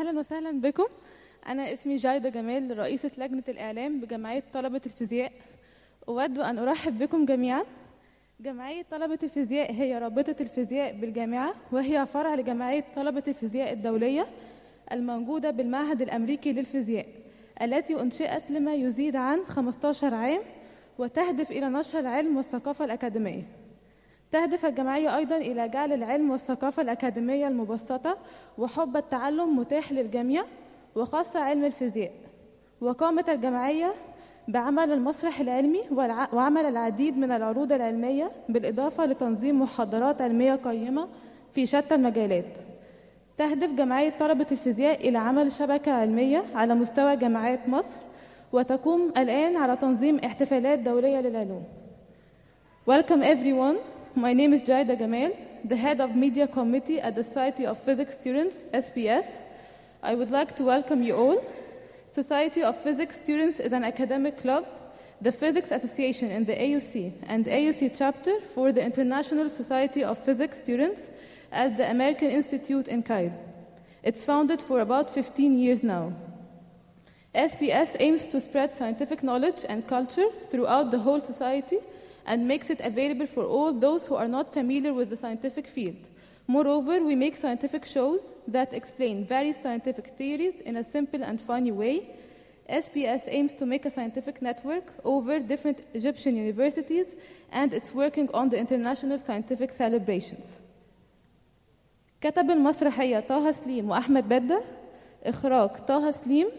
أهلا وسهلا بكم أنا اسمي جايدة جمال رئيسة لجنة الإعلام بجمعية طلبة الفيزياء أود أن أرحب بكم جميعا جمعية طلبة الفيزياء هي رابطة الفيزياء بالجامعة وهي فرع لجمعية طلبة الفيزياء الدولية الموجودة بالمعهد الأمريكي للفيزياء التي أنشئت لما يزيد عن 15 عام وتهدف إلى نشر العلم والثقافة الأكاديمية تهدف الجمعية أيضا إلى جعل العلم والثقافة الأكاديمية المبسطة وحب التعلم متاح للجميع وخاصة علم الفيزياء وقامت الجمعية بعمل المسرح العلمي والع- وعمل العديد من العروض العلمية بالإضافة لتنظيم محاضرات علمية قيمة في شتى المجالات تهدف جمعية طلبة الفيزياء إلى عمل شبكة علمية على مستوى جامعات مصر وتقوم الآن على تنظيم احتفالات دولية للعلوم Welcome everyone. My name is Jaida Gamal, the head of media committee at the Society of Physics Students, SPS. I would like to welcome you all. Society of Physics Students is an academic club, the Physics Association in the AUC and AUC chapter for the International Society of Physics Students at the American Institute in Cairo. It's founded for about 15 years now. SPS aims to spread scientific knowledge and culture throughout the whole society and makes it available for all those who are not familiar with the scientific field. Moreover, we make scientific shows that explain various scientific theories in a simple and funny way. SPS aims to make a scientific network over different Egyptian universities and it's working on the international scientific celebrations. كتب المسرحية طه سليم وأحمد بدة إخراج طه سليم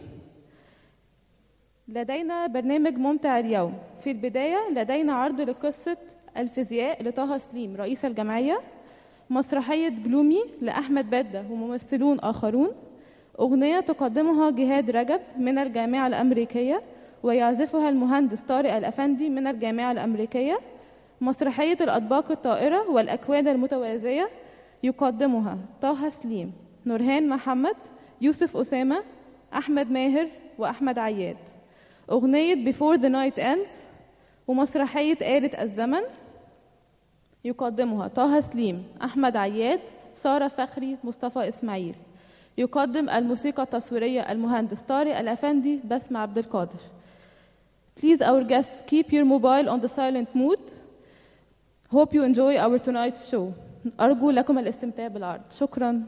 لدينا برنامج ممتع اليوم في البداية لدينا عرض لقصة الفيزياء لطه سليم رئيس الجمعية مسرحية جلومي لأحمد بدة وممثلون آخرون أغنية تقدمها جهاد رجب من الجامعة الأمريكية ويعزفها المهندس طارق الأفندي من الجامعة الأمريكية مسرحية الأطباق الطائرة والأكوان المتوازية يقدمها طه سليم نورهان محمد يوسف أسامة أحمد ماهر وأحمد عياد أغنية Before the Night Ends ومسرحية آلة الزمن يقدمها طه سليم أحمد عياد سارة فخري مصطفى إسماعيل يقدم الموسيقى التصويرية المهندس طارق الأفندي بسمة عبد القادر Please our guests keep your mobile on the silent mood Hope you enjoy our tonight's show أرجو لكم الاستمتاع بالعرض شكراً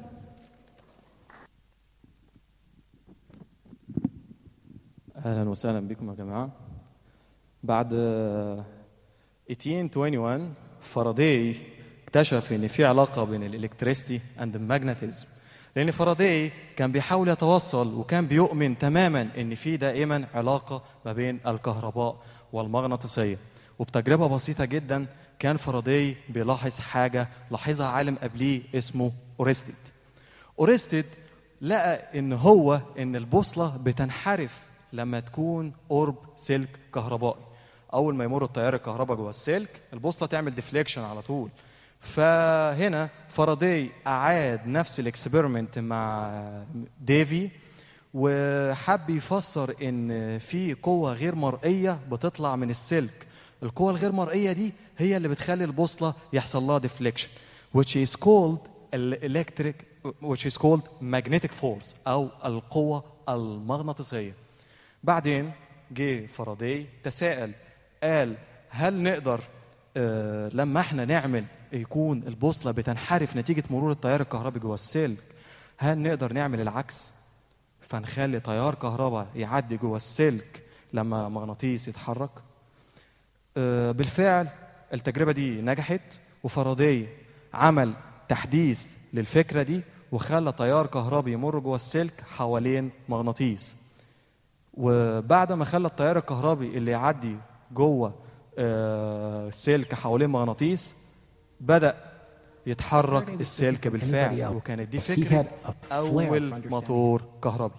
اهلا وسهلا بكم يا جماعه بعد آه، 1821 فاراداي اكتشف ان في علاقه بين الالكتريستي اند الماجنتيزم لان فاراداي كان بيحاول يتوصل وكان بيؤمن تماما ان في دائما علاقه ما بين الكهرباء والمغناطيسيه وبتجربه بسيطه جدا كان فاراداي بيلاحظ حاجه لاحظها عالم قبليه اسمه اورستيد اورستيد لقى ان هو ان البوصله بتنحرف لما تكون قرب سلك كهربائي اول ما يمر التيار الكهرباء جوه السلك البوصله تعمل ديفليكشن على طول فهنا فاراداي اعاد نفس الاكسبيرمنت مع ديفي وحب يفسر ان في قوه غير مرئيه بتطلع من السلك القوه الغير مرئيه دي هي اللي بتخلي البوصله يحصل لها ديفليكشن which is called electric which is called magnetic force او القوه المغناطيسيه بعدين جه فاراداي تساءل قال هل نقدر آه لما احنا نعمل يكون البوصله بتنحرف نتيجه مرور التيار الكهربي جوه السلك هل نقدر نعمل العكس فنخلي تيار كهرباء يعدي جوه السلك لما مغناطيس يتحرك آه بالفعل التجربه دي نجحت وفاراداي عمل تحديث للفكره دي وخلى تيار كهربي يمر جوه السلك حوالين مغناطيس وبعد ما خلى التيار الكهربي اللي يعدي جوه آه، السلك حوالين مغناطيس بدا يتحرك السلك بالفعل وكانت دي فكره اول موتور كهربي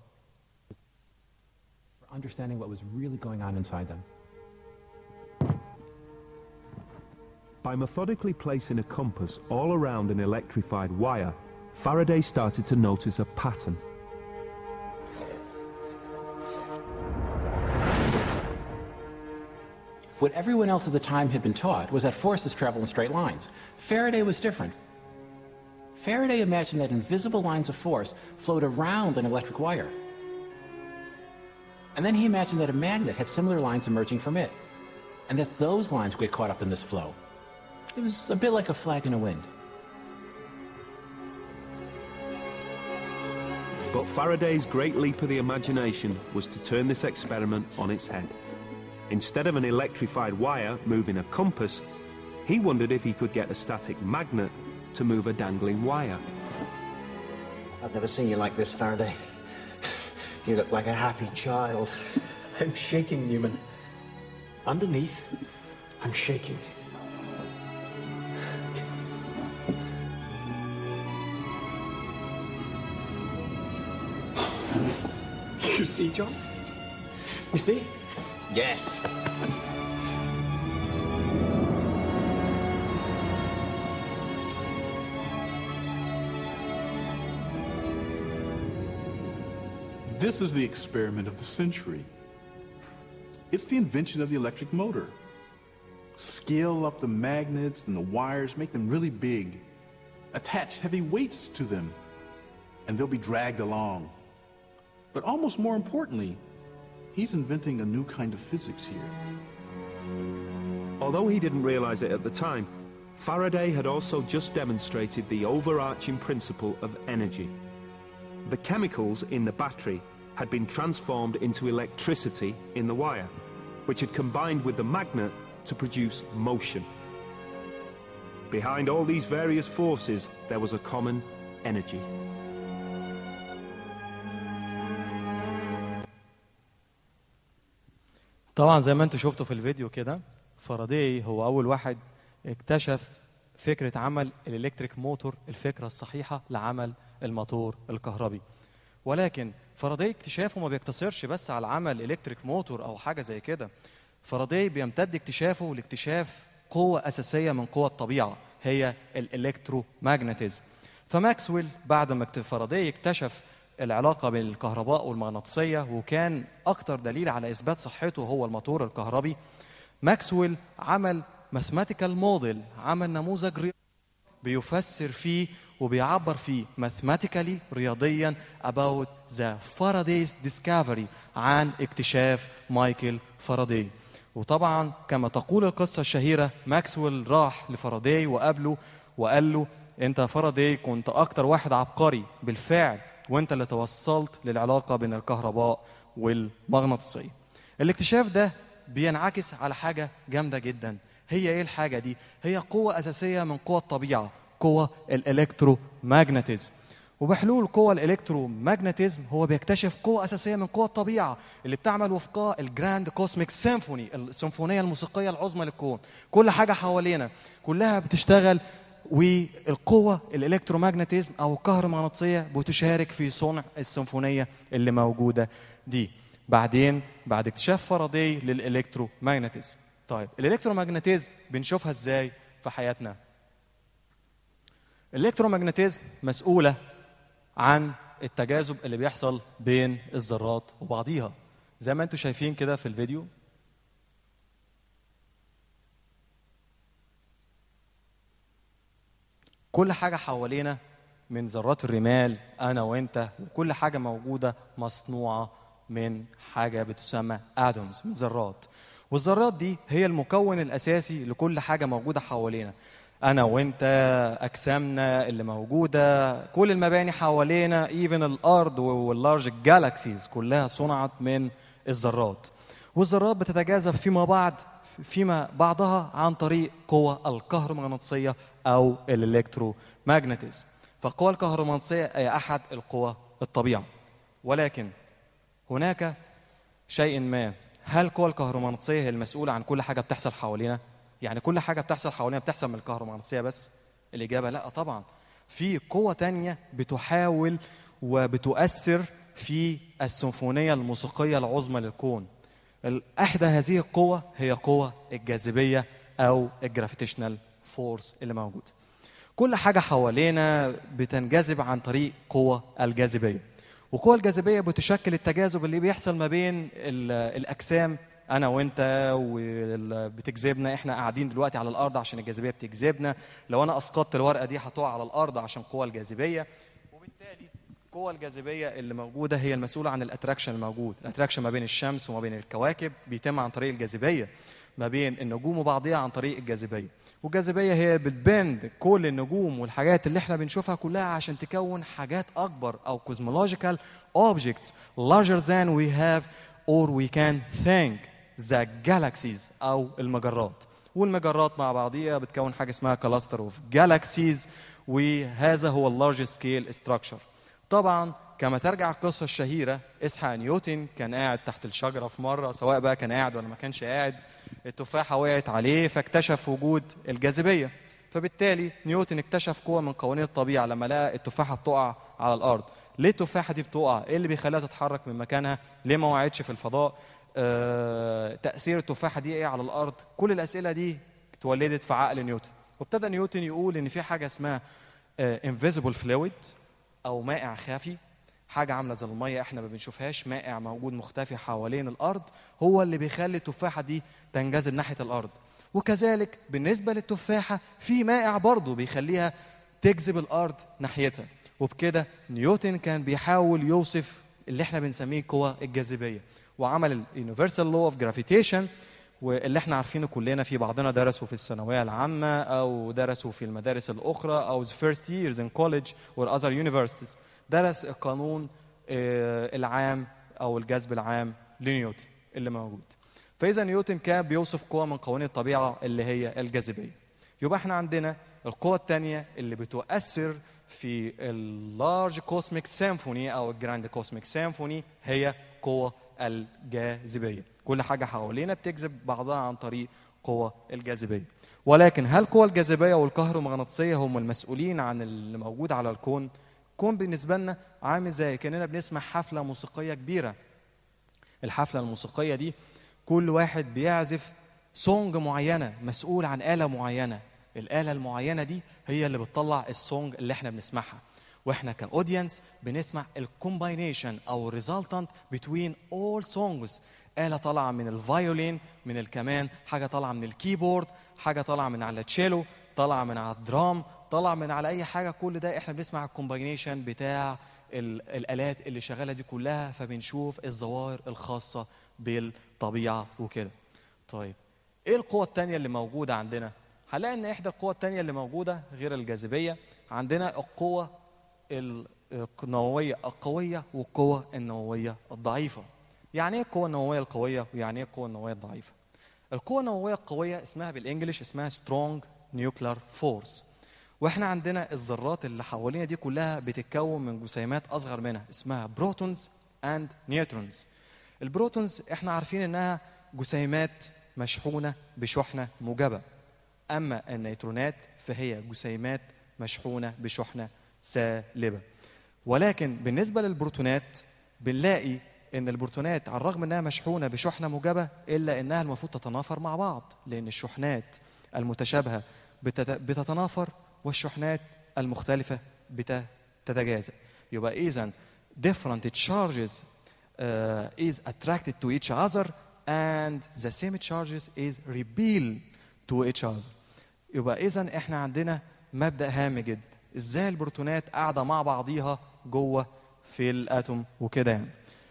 for understanding what was really going on inside them. By methodically placing a compass all around an electrified wire, Faraday started to notice a pattern. What everyone else at the time had been taught was that forces travel in straight lines. Faraday was different. Faraday imagined that invisible lines of force flowed around an electric wire. And then he imagined that a magnet had similar lines emerging from it, and that those lines would get caught up in this flow. It was a bit like a flag in the wind. But Faraday's great leap of the imagination was to turn this experiment on its head. Instead of an electrified wire moving a compass, he wondered if he could get a static magnet to move a dangling wire. I've never seen you like this, Faraday. You look like a happy child. I'm shaking, Newman. Underneath, I'm shaking. You see, John? You see? Yes. This is the experiment of the century. It's the invention of the electric motor. Scale up the magnets and the wires, make them really big, attach heavy weights to them, and they'll be dragged along. But almost more importantly, he's inventing a new kind of physics here. Although he didn't realize it at the time, Faraday had also just demonstrated the overarching principle of energy. The chemicals in the battery had been transformed into electricity in the wire, which had combined with the magnet to produce motion. Behind all these various forces, there was a common energy. طبعا زي ما انتم شفتوا في الفيديو كده فاراداي هو اول واحد اكتشف فكره عمل الالكتريك موتور الفكره الصحيحه لعمل الموتور الكهربي ولكن فاراداي اكتشافه ما بيقتصرش بس على عمل الكتريك موتور او حاجه زي كده فاراداي بيمتد اكتشافه لاكتشاف قوه اساسيه من قوى الطبيعه هي الالكترومagnetism فماكسويل بعد ما اكت- فاراداي اكتشف العلاقه بين الكهرباء والمغناطيسيه وكان اكتر دليل على اثبات صحته هو الموتور الكهربي ماكسويل عمل ماثماتيكال موديل عمل نموذج رياضي بيفسر فيه وبيعبر فيه mathematically رياضيا about the Faraday's discovery عن اكتشاف مايكل فاراداي وطبعا كما تقول القصة الشهيرة ماكسويل راح لفاراداي وقابله وقال له انت يا فاراداي كنت اكتر واحد عبقري بالفعل وانت اللي توصلت للعلاقة بين الكهرباء والمغناطيسية الاكتشاف ده بينعكس على حاجة جامدة جدا هي ايه الحاجة دي؟ هي قوة أساسية من قوى الطبيعة قوة الالكترومagnetism وبحلول قوة الالكترومagnetism هو بيكتشف قوة أساسية من قوى الطبيعة اللي بتعمل وفقها الجراند كوسميك سيمفوني السيمفونية الموسيقية العظمى للكون كل حاجة حوالينا كلها بتشتغل والقوة الالكترومagnetism أو الكهرومغناطيسية بتشارك في صنع السيمفونية اللي موجودة دي بعدين بعد اكتشاف فاراداي للالكترومagnetism طيب الالكترومagnetism بنشوفها ازاي في حياتنا الالكترومagnetism مسؤولة عن التجاذب اللي بيحصل بين الذرات وبعضيها زي ما انتم شايفين كده في الفيديو كل حاجة حوالينا من ذرات الرمال أنا وأنت وكل حاجة موجودة مصنوعة من حاجة بتسمى اتومز من ذرات والذرات دي هي المكون الأساسي لكل حاجة موجودة حوالينا أنا وأنت أجسامنا اللي موجودة كل المباني حوالينا ايفن الأرض واللارج جالاكسيز كلها صنعت من الذرات والذرات بتتجاذب فيما بعد فيما بعضها عن طريق قوى الكهرومغناطيسية أو الالكترومagnetism فالقوى الكهرومغناطيسية هي أحد القوى الطبيعة ولكن هناك شيء ما هل القوى الكهرومغناطيسية هي المسؤولة عن كل حاجة بتحصل حوالينا؟ يعني كل حاجة بتحصل حوالينا بتحصل من الكهرومغناطيسية بس؟ الإجابة لا طبعا في قوة تانية بتحاول وبتؤثر في السيمفونية الموسيقية العظمى للكون احدى هذه القوة هي قوة الجاذبية أو الجرافيتيشنال فورس اللي موجود. كل حاجة حوالينا بتنجذب عن طريق قوة الجاذبية. وقوة الجاذبية بتشكل التجاذب اللي بيحصل ما بين ال- الأجسام انا وانت وبتجذبنا احنا قاعدين دلوقتي على الارض عشان الجاذبيه بتجذبنا لو انا اسقطت الورقه دي هتقع على الارض عشان قوى الجاذبيه وبالتالي قوى الجاذبيه اللي موجوده هي المسؤوله عن الاتراكشن الموجود الاتراكشن ما بين الشمس وما بين الكواكب بيتم عن طريق الجاذبيه ما بين النجوم وبعضها عن طريق الجاذبيه والجاذبيه هي بتبند كل النجوم والحاجات اللي احنا بنشوفها كلها عشان تكون حاجات اكبر او cosmological objects larger than we have or we can think the galaxies او المجرات والمجرات مع بعضيها بتكون حاجه اسمها cluster of galaxies وهذا هو اللارج سكيل structure طبعا كما ترجع القصة الشهيرة إسحاق نيوتن كان قاعد تحت الشجرة في مرة سواء بقى كان قاعد ولا ما كانش قاعد التفاحة وقعت عليه فاكتشف وجود الجاذبية فبالتالي نيوتن اكتشف قوة من قوانين الطبيعة لما لقى التفاحة بتقع على الأرض ليه التفاحة دي بتقع؟ إيه اللي بيخليها تتحرك من مكانها؟ ليه ما وقعتش في الفضاء؟ آه، تأثير التفاحة دي إيه على الأرض؟ كل الأسئلة دي اتولدت في عقل نيوتن وابتدى نيوتن يقول إن في حاجة اسمها انفيزبل فلويد او مائع خافي حاجه عامله زي الميه احنا ما بنشوفهاش مائع موجود مختفي حوالين الارض هو اللي بيخلي التفاحه دي تنجذب ناحيه الارض وكذلك بالنسبه للتفاحه في مائع برضه بيخليها تجذب الارض ناحيتها وبكده نيوتن كان بيحاول يوصف اللي احنا بنسميه قوى الجاذبيه وعمل اليونيفرسال لو اوف جرافيتيشن واللي احنا عارفينه كلنا في بعضنا درسوا في الثانويه العامه او درسوا في المدارس الاخرى او first years in college or other universities درس القانون آه، العام او الجذب العام لنيوتن اللي موجود فاذا نيوتن كان بيوصف قوه من قوانين الطبيعه اللي هي الجاذبيه يبقى احنا عندنا القوه الثانيه اللي بتؤثر في اللارج كوسميك سيمفوني او الجراند كوسميك سيمفوني هي قوه الجاذبيه كل حاجه حوالينا بتجذب بعضها عن طريق قوة الجاذبية ولكن هل قوى الجاذبية والكهرومغناطيسية هم المسؤولين عن اللي موجود على الكون؟ الكون بالنسبة لنا عامل زي كأننا بنسمع حفلة موسيقية كبيرة الحفلة الموسيقية دي كل واحد بيعزف سونج معينة مسؤول عن آلة معينة الآلة المعينة دي هي اللي بتطلع السونج اللي احنا بنسمعها واحنا كاودينس بنسمع الكومباينيشن او الريزلتنت بتوين اول سونجز آلة طالعة من الفايولين من الكمان حاجة طالعة من الكيبورد حاجة طالعة من على التشيلو طالعة من على الدرام طالعة من على أي حاجة كل ده احنا بنسمع الكومباينيشن بتاع ال- الآلات اللي شغالة دي كلها فبنشوف الظواهر الخاصة بالطبيعة وكده طيب ايه القوة التانية اللي موجودة عندنا؟ هنلاقي ان احدى القوى التانية اللي موجودة غير الجاذبية عندنا القوة النووية القوية والقوة النووية الضعيفة. يعني ايه القوة النووية القوية ويعني ايه القوة النووية الضعيفة؟ القوة النووية القوية اسمها بالانجلش اسمها strong nuclear force. واحنا عندنا الذرات اللي حوالينا دي كلها بتتكون من جسيمات اصغر منها اسمها بروتونز اند نيوترونز. البروتونز احنا عارفين انها جسيمات مشحونة بشحنة موجبة. اما النيترونات فهي جسيمات مشحونة بشحنة سالبة. ولكن بالنسبة للبروتونات بنلاقي ان البروتونات على الرغم انها مشحونه بشحنه موجبه الا انها المفروض تتنافر مع بعض لان الشحنات المتشابهه بتت- بتتنافر والشحنات المختلفه بتتجاذب يبقى اذا different charges uh, is attracted to each other and the same charges is repelled to each other يبقى اذا احنا عندنا مبدا هام جدا ازاي البروتونات قاعده مع بعضيها جوه في الاتوم وكده يعني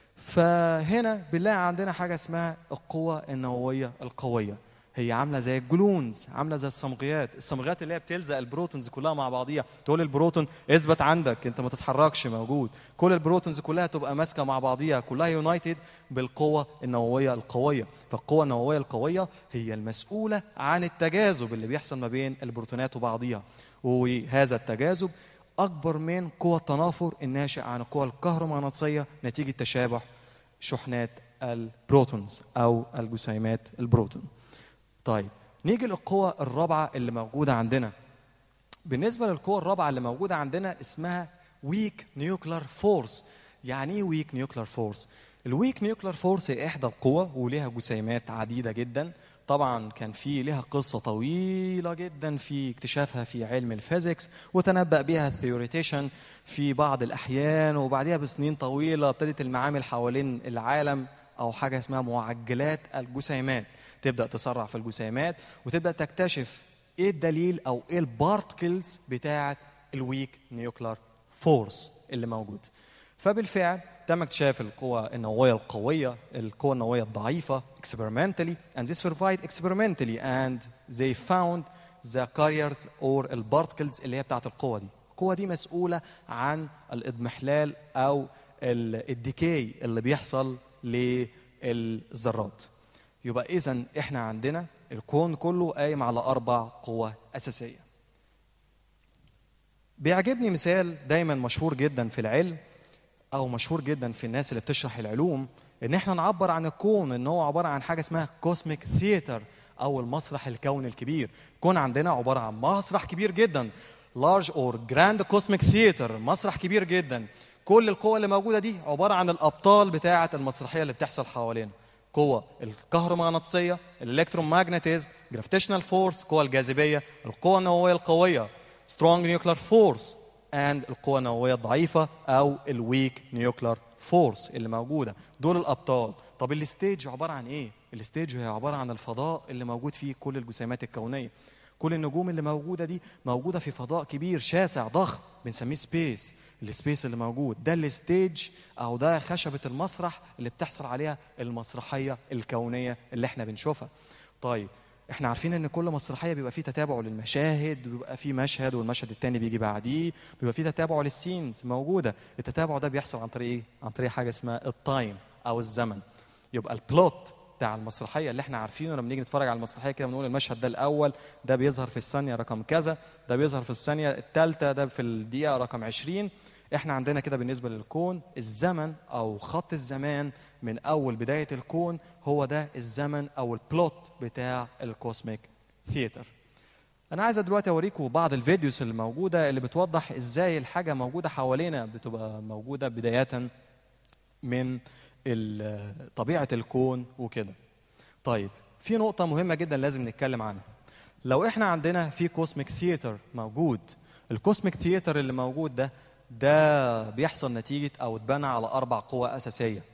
فهنا بنلاقي عندنا حاجه اسمها القوه النوويه القويه هي عامله زي الجلونز عامله زي الصمغيات الصمغيات اللي هي بتلزق البروتونز كلها مع بعضيها تقول البروتون اثبت عندك انت ما تتحركش موجود كل البروتونز كلها تبقى ماسكه مع بعضيها كلها يونايتد بالقوه النوويه القويه فالقوه النوويه القويه هي المسؤوله عن التجاذب اللي بيحصل ما بين البروتونات وبعضيها وهذا التجاذب اكبر من قوى التنافر الناشئ عن القوى الكهرومغناطيسيه نتيجه تشابه شحنات البروتونز او الجسيمات البروتون طيب نيجي للقوة الرابعة اللي موجودة عندنا بالنسبة للقوة الرابعة اللي موجودة عندنا اسمها ويك نيوكلر فورس يعني ايه ويك نيوكلر فورس الويك نيوكلر فورس هي احدى القوى وليها جسيمات عديدة جدا طبعا كان في لها قصة طويلة جدا في اكتشافها في علم الفيزيكس وتنبأ بها الثيوريتيشن في بعض الأحيان وبعدها بسنين طويلة ابتدت المعامل حوالين العالم او حاجه اسمها معجلات الجسيمات تبدا تسرع في الجسيمات وتبدا تكتشف ايه الدليل او ايه البارتكلز بتاعه الويك نيوكلر فورس اللي موجود فبالفعل تم اكتشاف القوى النووية القوية القوى النووية الضعيفة experimentally and this verified experimentally and they found the carriers or البارتكلز اللي هي بتاعت القوة دي القوة دي مسؤولة عن الاضمحلال أو ال- الديكي اللي بيحصل للذرات يبقى إذا إحنا عندنا الكون كله قايم على أربع قوى أساسية بيعجبني مثال دايما مشهور جدا في العلم او مشهور جدا في الناس اللي بتشرح العلوم ان احنا نعبر عن الكون ان هو عباره عن حاجه اسمها كوسميك ثياتر او المسرح الكوني الكبير الكون عندنا عباره عن مسرح كبير جدا لارج اور جراند كوسميك ثياتر مسرح كبير جدا كل القوى اللي موجوده دي عباره عن الابطال بتاعه المسرحيه اللي بتحصل حوالينا قوة الكهرومغناطيسية الالكترومagnetism gravitational فورس قوة الجاذبية القوة النووية القوية strong nuclear force and القوة النووية الضعيفة أو الويك نيوكلر فورس اللي موجودة دول الأبطال طب الستيج عبارة عن إيه؟ الستيج هي عبارة عن الفضاء اللي موجود فيه كل الجسيمات الكونية كل النجوم اللي موجودة دي موجودة في فضاء كبير شاسع ضخم بنسميه سبيس السبيس اللي موجود ده الستيج أو ده خشبة المسرح اللي بتحصل عليها المسرحية الكونية اللي احنا بنشوفها طيب احنا عارفين ان كل مسرحيه بيبقى فيه تتابع للمشاهد بيبقى فيه مشهد والمشهد التاني بيجي بعديه بيبقى فيه تتابع للسينز موجوده التتابع ده بيحصل عن طريق ايه عن طريق حاجه اسمها التايم او الزمن يبقى البلوت بتاع المسرحيه اللي احنا عارفينه لما نيجي نتفرج على المسرحيه كده بنقول المشهد ده الاول ده بيظهر في الثانيه رقم كذا ده بيظهر في الثانيه الثالثه ده في الدقيقه رقم 20 احنا عندنا كده بالنسبه للكون الزمن او خط الزمان من اول بدايه الكون هو ده الزمن او البلوت بتاع الكوسميك ثياتر انا عايز دلوقتي اوريكم بعض الفيديوز اللي موجوده اللي بتوضح ازاي الحاجه موجوده حوالينا بتبقى موجوده بدايه من ال- طبيعه الكون وكده طيب في نقطه مهمه جدا لازم نتكلم عنها لو احنا عندنا في كوسميك ثياتر موجود الكوسميك ثياتر اللي موجود ده ده بيحصل نتيجه او اتبنى على اربع قوى اساسيه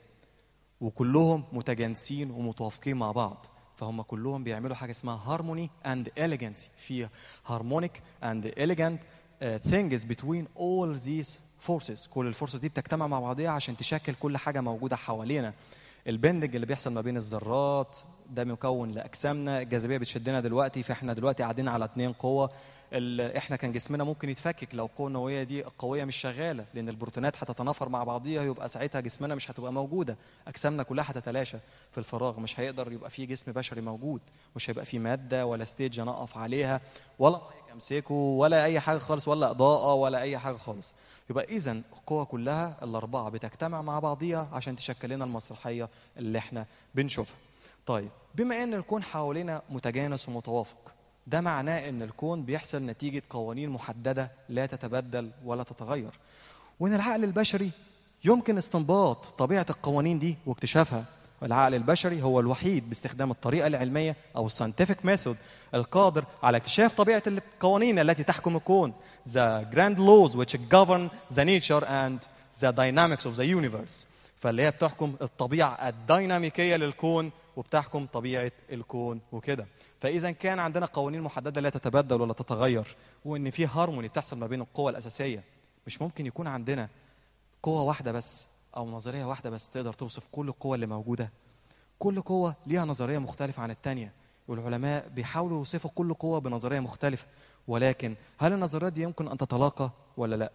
وكلهم متجانسين ومتوافقين مع بعض فهم كلهم بيعملوا حاجه اسمها هارموني اند اليجانسي في هارمونيك اند اليجانت things between all these forces كل الفورسز دي بتجتمع مع بعضها عشان تشكل كل حاجه موجوده حوالينا البندنج اللي بيحصل ما بين الذرات ده مكون لاجسامنا الجاذبيه بتشدنا دلوقتي فاحنا دلوقتي قاعدين على اتنين قوه ال- احنا كان جسمنا ممكن يتفكك لو القوه النوويه دي القويه مش شغاله لان البروتونات هتتنافر مع بعضيها يبقى ساعتها جسمنا مش هتبقى موجوده اجسامنا كلها هتتلاشى في الفراغ مش هيقدر يبقى فيه جسم بشري موجود مش هيبقى فيه ماده ولا ستيج نقف عليها ولا مايك امسكه ولا اي حاجه خالص ولا اضاءه ولا اي حاجه خالص يبقى اذا القوى كلها الاربعه بتجتمع مع بعضيها عشان تشكل لنا المسرحيه اللي احنا بنشوفها طيب بما ان الكون حوالينا متجانس ومتوافق ده معناه ان الكون بيحصل نتيجه قوانين محدده لا تتبدل ولا تتغير وان العقل البشري يمكن استنباط طبيعه القوانين دي واكتشافها العقل البشري هو الوحيد باستخدام الطريقه العلميه او الساينتفك ميثود القادر على اكتشاف طبيعه القوانين التي تحكم الكون the grand laws which govern the nature and the dynamics of the universe فاللي هي بتحكم الطبيعه الديناميكيه للكون وبتحكم طبيعه الكون وكده فاذا كان عندنا قوانين محدده لا تتبدل ولا تتغير وان في هارموني بتحصل ما بين القوى الاساسيه مش ممكن يكون عندنا قوه واحده بس او نظريه واحده بس تقدر توصف كل القوى اللي موجوده كل قوه ليها نظريه مختلفه عن الثانيه والعلماء بيحاولوا يوصفوا كل قوه بنظريه مختلفه ولكن هل النظريات دي يمكن ان تتلاقى ولا لا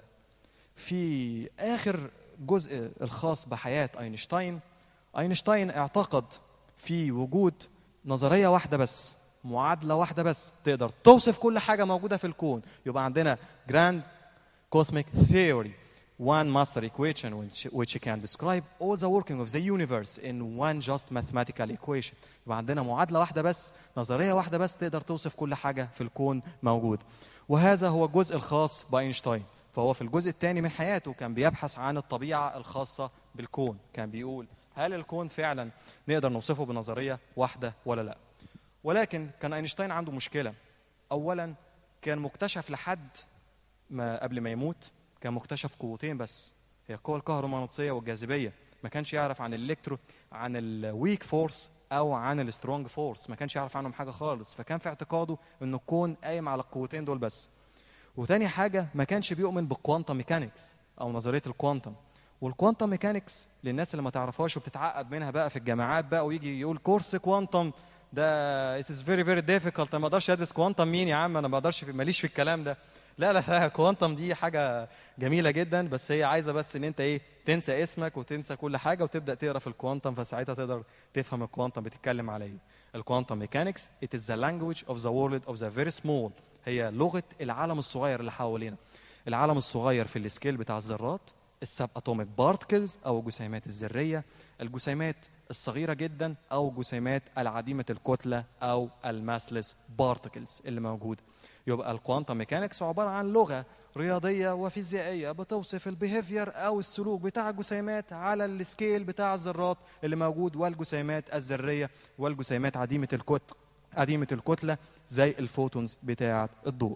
في اخر جزء الخاص بحياه اينشتاين اينشتاين اعتقد في وجود نظريه واحده بس معادله واحده بس تقدر توصف كل حاجه موجوده في الكون يبقى عندنا جراند cosmic theory one master equation which, which can describe all the working of the universe in one just mathematical equation يبقى عندنا معادله واحده بس نظريه واحده بس تقدر توصف كل حاجه في الكون موجود وهذا هو الجزء الخاص باينشتاين فهو في الجزء الثاني من حياته كان بيبحث عن الطبيعه الخاصه بالكون كان بيقول هل الكون فعلا نقدر نوصفه بنظريه واحده ولا لا ولكن كان اينشتاين عنده مشكله اولا كان مكتشف لحد ما قبل ما يموت كان مكتشف قوتين بس هي القوة الكهرومغناطيسية والجاذبية ما كانش يعرف عن الالكترو عن الويك فورس او عن السترونج فورس ما كانش يعرف عنهم حاجه خالص فكان في اعتقاده ان الكون قايم على القوتين دول بس وتاني حاجه ما كانش بيؤمن بالكوانتم ميكانكس او نظريه الكوانتم والكوانتم ميكانكس للناس اللي ما تعرفهاش وبتتعقد منها بقى في الجامعات بقى ويجي يقول كورس كوانتم ده it is very very difficult انا ما اقدرش ادرس كوانتم مين يا عم انا ما اقدرش في ماليش في الكلام ده لا لا لا كوانتم دي حاجه جميله جدا بس هي عايزه بس ان انت ايه تنسى اسمك وتنسى كل حاجه وتبدا تقرا في الكوانتم فساعتها تقدر تفهم الكوانتم بتتكلم على ايه الكوانتم ميكانكس it is the language of the world of the very small هي لغه العالم الصغير اللي حوالينا العالم الصغير في السكيل بتاع الذرات السب اتوميك بارتكلز او الجسيمات الذريه الجسيمات الصغيره جدا او جسيمات العديمه الكتله او الماسلس بارتكلز اللي موجوده يبقى الكوانتم ميكانكس عباره عن لغه رياضيه وفيزيائيه بتوصف البيهيفير او السلوك بتاع الجسيمات على السكيل بتاع الذرات اللي موجود والجسيمات الذريه والجسيمات عديمه الكتله عديمه الكتله زي الفوتونز بتاعه الضوء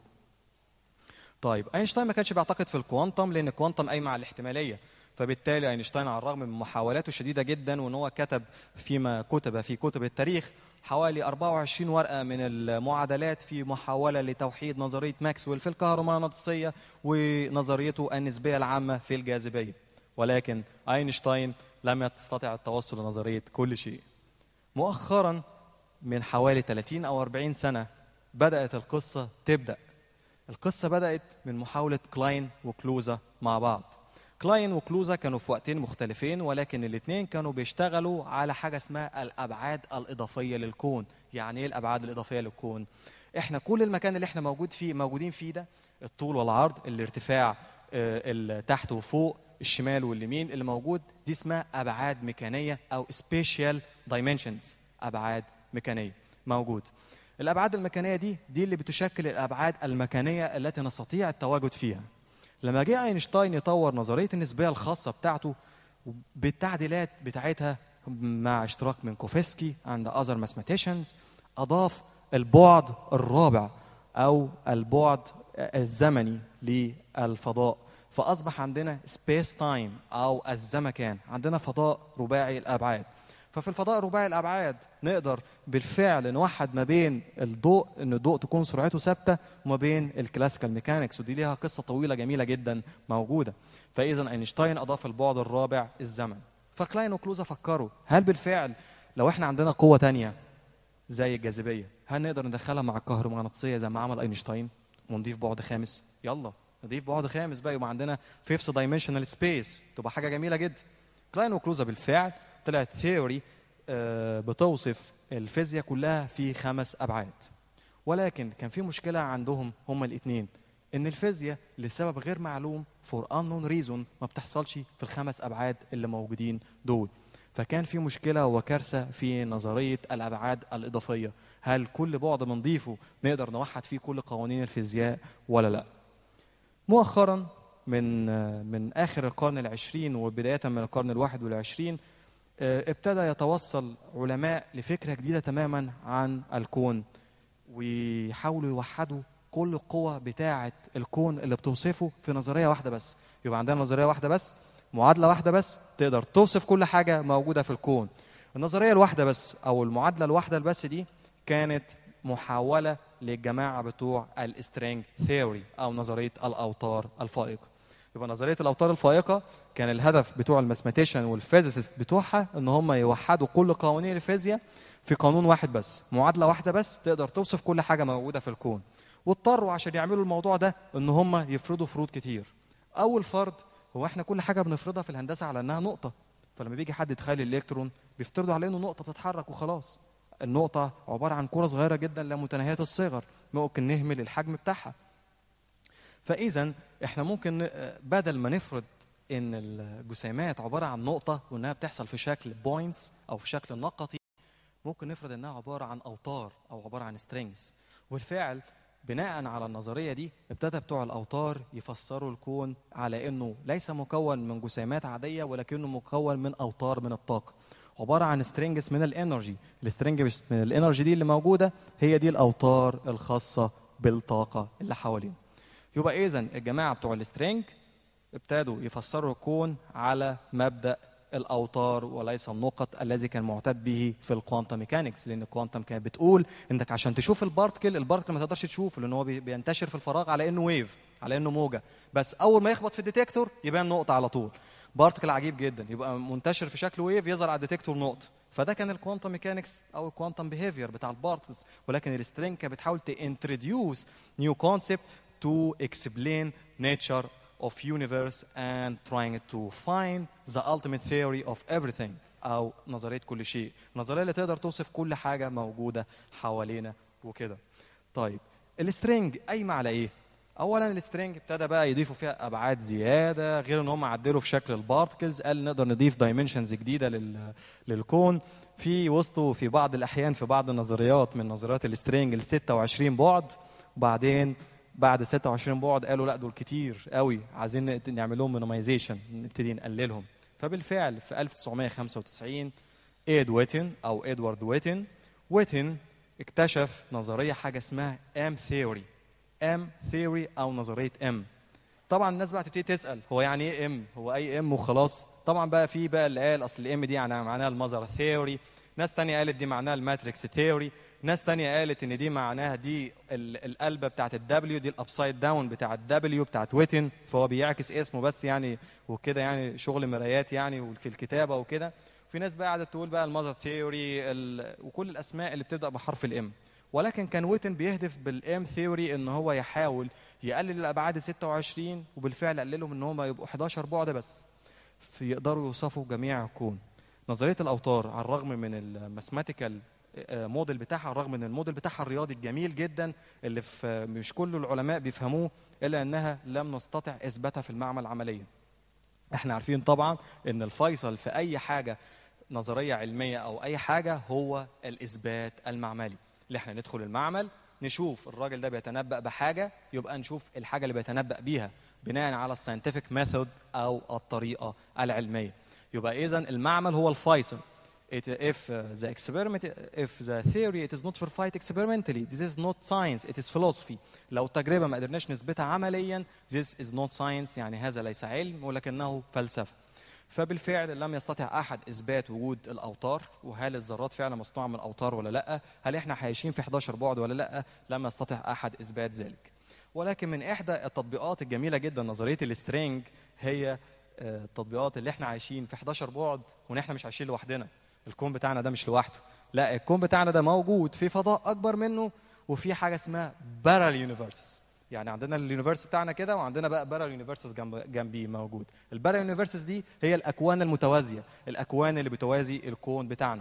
طيب اينشتاين ما كانش بيعتقد في الكوانتم لان الكوانتم قايم على الاحتماليه فبالتالي اينشتاين على الرغم من محاولاته الشديده جدا وان هو كتب فيما كتب في كتب التاريخ حوالي 24 ورقه من المعادلات في محاوله لتوحيد نظريه ماكسويل في الكهرومغناطيسيه ونظريته النسبيه العامه في الجاذبيه ولكن اينشتاين لم يستطع التوصل لنظريه كل شيء مؤخرا من حوالي 30 او 40 سنه بدات القصه تبدا القصة بدأت من محاولة كلاين وكلوزا مع بعض كلاين وكلوزا كانوا في وقتين مختلفين ولكن الاثنين كانوا بيشتغلوا على حاجة اسمها الأبعاد الإضافية للكون يعني إيه الأبعاد الإضافية للكون؟ إحنا كل المكان اللي إحنا موجود فيه موجودين فيه ده الطول والعرض الارتفاع آه، التحت وفوق الشمال واليمين اللي موجود دي اسمها أبعاد ميكانية أو سبيشال دايمنشنز أبعاد ميكانية موجود الابعاد المكانيه دي دي اللي بتشكل الابعاد المكانيه التي نستطيع التواجد فيها لما جه اينشتاين يطور نظريه النسبيه الخاصه بتاعته بالتعديلات بتاعتها مع اشتراك من كوفسكي and other mathematicians اضاف البعد الرابع او البعد الزمني للفضاء فاصبح عندنا سبيس تايم او الزمكان عندنا فضاء رباعي الابعاد ففي الفضاء رباعي الابعاد نقدر بالفعل نوحد ما بين الضوء ان الضوء تكون سرعته ثابته وما بين الكلاسيكال ميكانكس ودي ليها قصه طويله جميله جدا موجوده فاذا اينشتاين اضاف البعد الرابع الزمن فكلاين وكلوزا فكروا هل بالفعل لو احنا عندنا قوه تانية زي الجاذبيه هل نقدر ندخلها مع الكهرومغناطيسيه زي ما عمل اينشتاين ونضيف بعد خامس يلا نضيف بعد خامس بقى يبقى عندنا فيفث دايمنشنال سبيس تبقى حاجه جميله جدا كلاين وكلوزا بالفعل طلعت ثيوري بتوصف الفيزياء كلها في خمس ابعاد ولكن كان في مشكله عندهم هما الاثنين ان الفيزياء لسبب غير معلوم فور unknown ريزون ما بتحصلش في الخمس ابعاد اللي موجودين دول فكان في مشكله وكارثه في نظريه الابعاد الاضافيه هل كل بعد بنضيفه نقدر نوحد فيه كل قوانين الفيزياء ولا لا مؤخرا من من اخر القرن العشرين وبدايه من القرن الواحد والعشرين ابتدى يتوصل علماء لفكره جديده تماما عن الكون ويحاولوا يوحدوا كل القوى بتاعه الكون اللي بتوصفه في نظريه واحده بس يبقى عندنا نظريه واحده بس معادله واحده بس تقدر توصف كل حاجه موجوده في الكون النظريه الواحده بس او المعادله الواحده بس دي كانت محاوله للجماعه بتوع السترينج ثيوري او نظريه الاوتار الفائقه يبقى نظريه الاوتار الفائقه كان الهدف بتوع الماثماتيشن والفيزيست بتوعها ان هم يوحدوا كل قوانين الفيزياء في قانون واحد بس معادله واحده بس تقدر توصف كل حاجه موجوده في الكون واضطروا عشان يعملوا الموضوع ده ان هم يفرضوا فروض كتير اول فرض هو احنا كل حاجه بنفرضها في الهندسه على انها نقطه فلما بيجي حد يتخيل الالكترون بيفترضوا عليه انه نقطه بتتحرك وخلاص النقطه عباره عن كره صغيره جدا لا متناهيه الصغر ممكن نهمل الحجم بتاعها فاذا احنا ممكن بدل ما نفرض ان الجسيمات عباره عن نقطه وانها بتحصل في شكل بوينتس او في شكل نقطي ممكن نفرض انها عباره عن اوتار او عباره عن سترينجز والفعل بناء على النظريه دي ابتدى بتوع الاوتار يفسروا الكون على انه ليس مكون من جسيمات عاديه ولكنه مكون من اوتار من الطاقه عباره عن سترينجز من الانرجي السترينجز من الانرجي دي اللي موجوده هي دي الاوتار الخاصه بالطاقه اللي حوالينا يبقى اذا الجماعه بتوع السترينج ابتدوا يفسروا الكون على مبدا الاوتار وليس النقط الذي كان معتاد به في الكوانتم ميكانكس لان الكوانتم كانت بتقول انك عشان تشوف البارتكل البارتكل ما تقدرش تشوفه لان هو بي- بينتشر في الفراغ على انه ويف على انه موجه بس اول ما يخبط في الديتكتور يبان نقطه على طول بارتكل عجيب جدا يبقى منتشر في شكل ويف يظهر على الديتكتور نقطه فده كان الكوانتم ميكانكس او الكوانتم بيهيفير بتاع البارتكلز ولكن السترينج كانت بتحاول تانتروديوس نيو كونسبت to explain nature of universe and trying to find the ultimate theory of everything أو نظرية كل شيء النظرية اللي تقدر توصف كل حاجة موجودة حوالينا وكده طيب السترينج قايمة على إيه؟ اولا السترينج ابتدى بقى يضيفوا فيها ابعاد زياده غير ان هم عدلوا في شكل البارتكلز قال نقدر نضيف دايمنشنز جديده لل... للكون في وسطه في بعض الاحيان في بعض النظريات من نظريات السترينج ل 26 بعد وبعدين بعد 26 بعد قالوا لا دول كتير قوي عايزين نقت- نعمل لهم مينيمايزيشن نبتدي نقللهم فبالفعل في 1995 ايد ويتن او ادوارد ويتن ويتن اكتشف نظريه حاجه اسمها ام ثيوري ام ثيوري او نظريه ام طبعا الناس بقى تبتدي تسال هو يعني ايه ام هو اي ام وخلاص طبعا بقى في بقى اللي قال اصل الام دي يعني معناها المذر ثيوري ناس تانية قالت دي معناها الماتريكس ثيوري ناس تانية قالت ان دي معناها دي ال- القلبة بتاعت الدبليو دي الابسايد داون بتاع الدبليو بتاعت ويتن فهو بيعكس اسمه بس يعني وكده يعني شغل مرايات يعني وفي الكتابة وكده في ناس بقى قعدت تقول بقى المذر ثيوري وكل الاسماء اللي بتبدا بحرف الام ولكن كان ويتن بيهدف بالام ثيوري ان هو يحاول يقلل الابعاد 26 وبالفعل قللهم ان هم يبقوا 11 بعد بس في يقدروا يوصفوا جميع الكون نظريه الاوتار على الرغم من الماثماتيكال موديل بتاعها على الرغم من الموديل بتاعها الرياضي الجميل جدا اللي في مش كل العلماء بيفهموه الا انها لم نستطع اثباتها في المعمل عمليا احنا عارفين طبعا ان الفيصل في اي حاجه نظريه علميه او اي حاجه هو الاثبات المعملي اللي احنا ندخل المعمل نشوف الراجل ده بيتنبأ بحاجه يبقى نشوف الحاجه اللي بيتنبأ بيها بناء على الساينتفك ميثود او الطريقه العلميه يبقى اذا المعمل هو الفيصل It, if uh, the experiment, if the theory it is not verified experimentally, this is not science, it is philosophy. لو التجربة ما قدرناش نثبتها عمليا, this is not science, يعني هذا ليس علم ولكنه فلسفة. فبالفعل لم يستطع احد اثبات وجود الاوتار وهل الذرات فعلا مصنوعه من اوتار ولا لا هل احنا عايشين في 11 بعد ولا لا لم يستطع احد اثبات ذلك ولكن من احدى التطبيقات الجميله جدا نظريه السترينج هي آه، التطبيقات اللي احنا عايشين في 11 بعد وان احنا مش عايشين لوحدنا الكون بتاعنا ده مش لوحده لا الكون بتاعنا ده موجود في فضاء اكبر منه وفي حاجه اسمها بارال يونيفرسز يعني عندنا اليونيفرس بتاعنا كده وعندنا بقى بارال يونيفرسز جنب جنبيه موجود البارال يونيفرسز دي هي الاكوان المتوازيه الاكوان اللي بتوازي الكون بتاعنا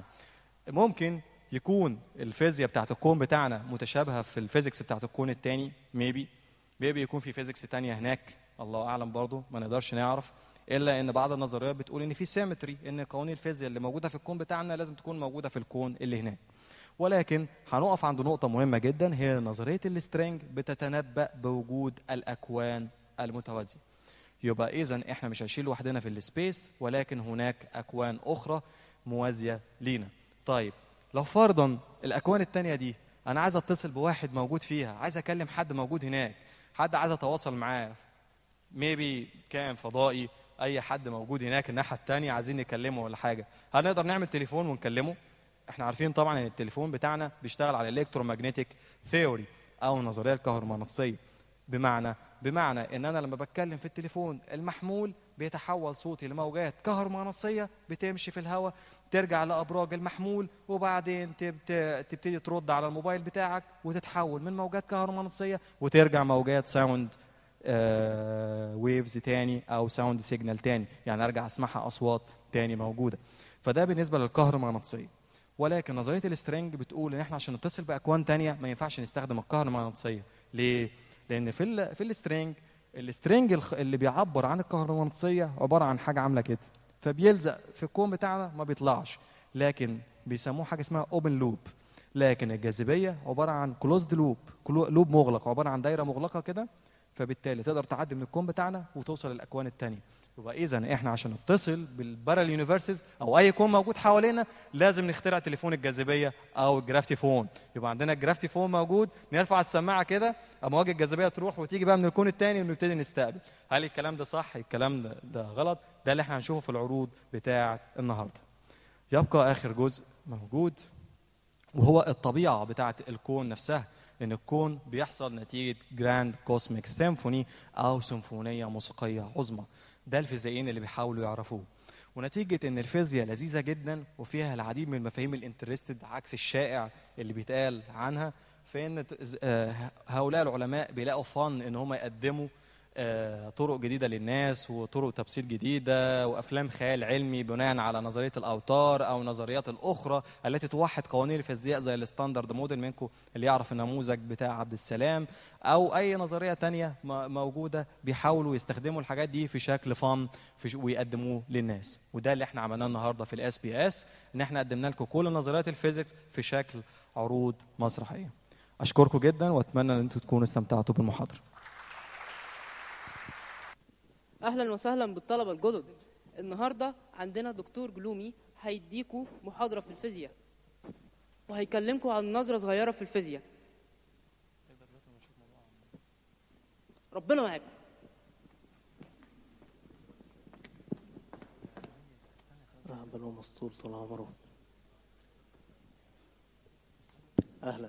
ممكن يكون الفيزياء بتاعت الكون بتاعنا متشابهه في الفيزيكس بتاعت الكون التاني ميبي ميبي يكون في فيزيكس تانية هناك الله اعلم برضه ما نقدرش نعرف الا ان بعض النظريات بتقول ان في سيمتري ان قوانين الفيزياء اللي موجوده في الكون بتاعنا لازم تكون موجوده في الكون اللي هناك ولكن هنقف عند نقطة مهمة جدا هي نظرية السترينج بتتنبأ بوجود الأكوان المتوازية. يبقى إذا إحنا مش عايشين لوحدنا في السبيس ولكن هناك أكوان أخرى موازية لينا. طيب لو فرضا الأكوان التانية دي أنا عايز أتصل بواحد موجود فيها، عايز أكلم حد موجود هناك، حد عايز أتواصل معاه ميبي كائن فضائي اي حد موجود هناك الناحيه الثانيه عايزين نكلمه ولا حاجه هل نقدر نعمل تليفون ونكلمه احنا عارفين طبعا ان التليفون بتاعنا بيشتغل على الكترومagnetic ثيوري او النظريه الكهرومغناطيسيه بمعنى بمعنى ان انا لما بتكلم في التليفون المحمول بيتحول صوتي لموجات كهرومغناطيسيه بتمشي في الهواء ترجع لابراج المحمول وبعدين تبت- تبتدي ترد على الموبايل بتاعك وتتحول من موجات كهرومغناطيسيه وترجع موجات ساوند ويفز تاني او ساوند سيجنال تاني يعني ارجع اسمعها اصوات تاني موجوده فده بالنسبه للكهرومغناطيسيه ولكن نظريه السترينج بتقول ان احنا عشان نتصل باكوان تانية ما ينفعش نستخدم الكهرومغناطيسيه ليه لان في ال في السترينج السترينج الخ- اللي بيعبر عن الكهرومغناطيسيه عباره عن حاجه عامله كده فبيلزق في الكون بتاعنا ما بيطلعش لكن بيسموه حاجه اسمها اوبن لوب لكن الجاذبيه عباره عن كلوزد لوب لوب مغلق عباره عن دايره مغلقه كده فبالتالي تقدر تعدي من الكون بتاعنا وتوصل للاكوان التانية يبقى اذا احنا عشان نتصل بالبارال يونيفرسز او اي كون موجود حوالينا لازم نخترع تليفون الجاذبيه او الجرافتي فون يبقى عندنا الجرافتي فون موجود نرفع السماعه كده امواج الجاذبيه تروح وتيجي بقى من الكون الثاني ونبتدي نستقبل هل الكلام ده صح الكلام ده, ده غلط ده اللي احنا هنشوفه في العروض بتاعه النهارده يبقى اخر جزء موجود وهو الطبيعه بتاعه الكون نفسها ان الكون بيحصل نتيجه جراند كوسميك سيمفوني او سيمفونيه موسيقيه عظمى ده الفيزيائيين اللي بيحاولوا يعرفوه ونتيجة إن الفيزياء لذيذة جدا وفيها العديد من المفاهيم الانترستد عكس الشائع اللي بيتقال عنها فإن هؤلاء العلماء بيلاقوا فن إن هم يقدموا طرق جديدة للناس وطرق تبسيط جديدة وأفلام خيال علمي بناء على نظرية الأوتار أو النظريات الأخرى التي توحد قوانين الفيزياء زي الستاندرد موديل منكم اللي يعرف النموذج بتاع عبد السلام أو أي نظرية تانية موجودة بيحاولوا يستخدموا الحاجات دي في شكل فن في ويقدموه للناس وده اللي احنا عملناه النهارده في الاس بي اس ان احنا قدمنا لكم كل نظريات الفيزيكس في شكل عروض مسرحيه اشكركم جدا واتمنى ان انتم تكونوا استمتعتوا بالمحاضره اهلا وسهلا بالطلبه الجدد النهارده عندنا دكتور جلومي هيديكوا محاضره في الفيزياء وهيكلمكم عن نظره صغيره في الفيزياء ربنا معاكم أهبل ومسطول طول عمره أهلا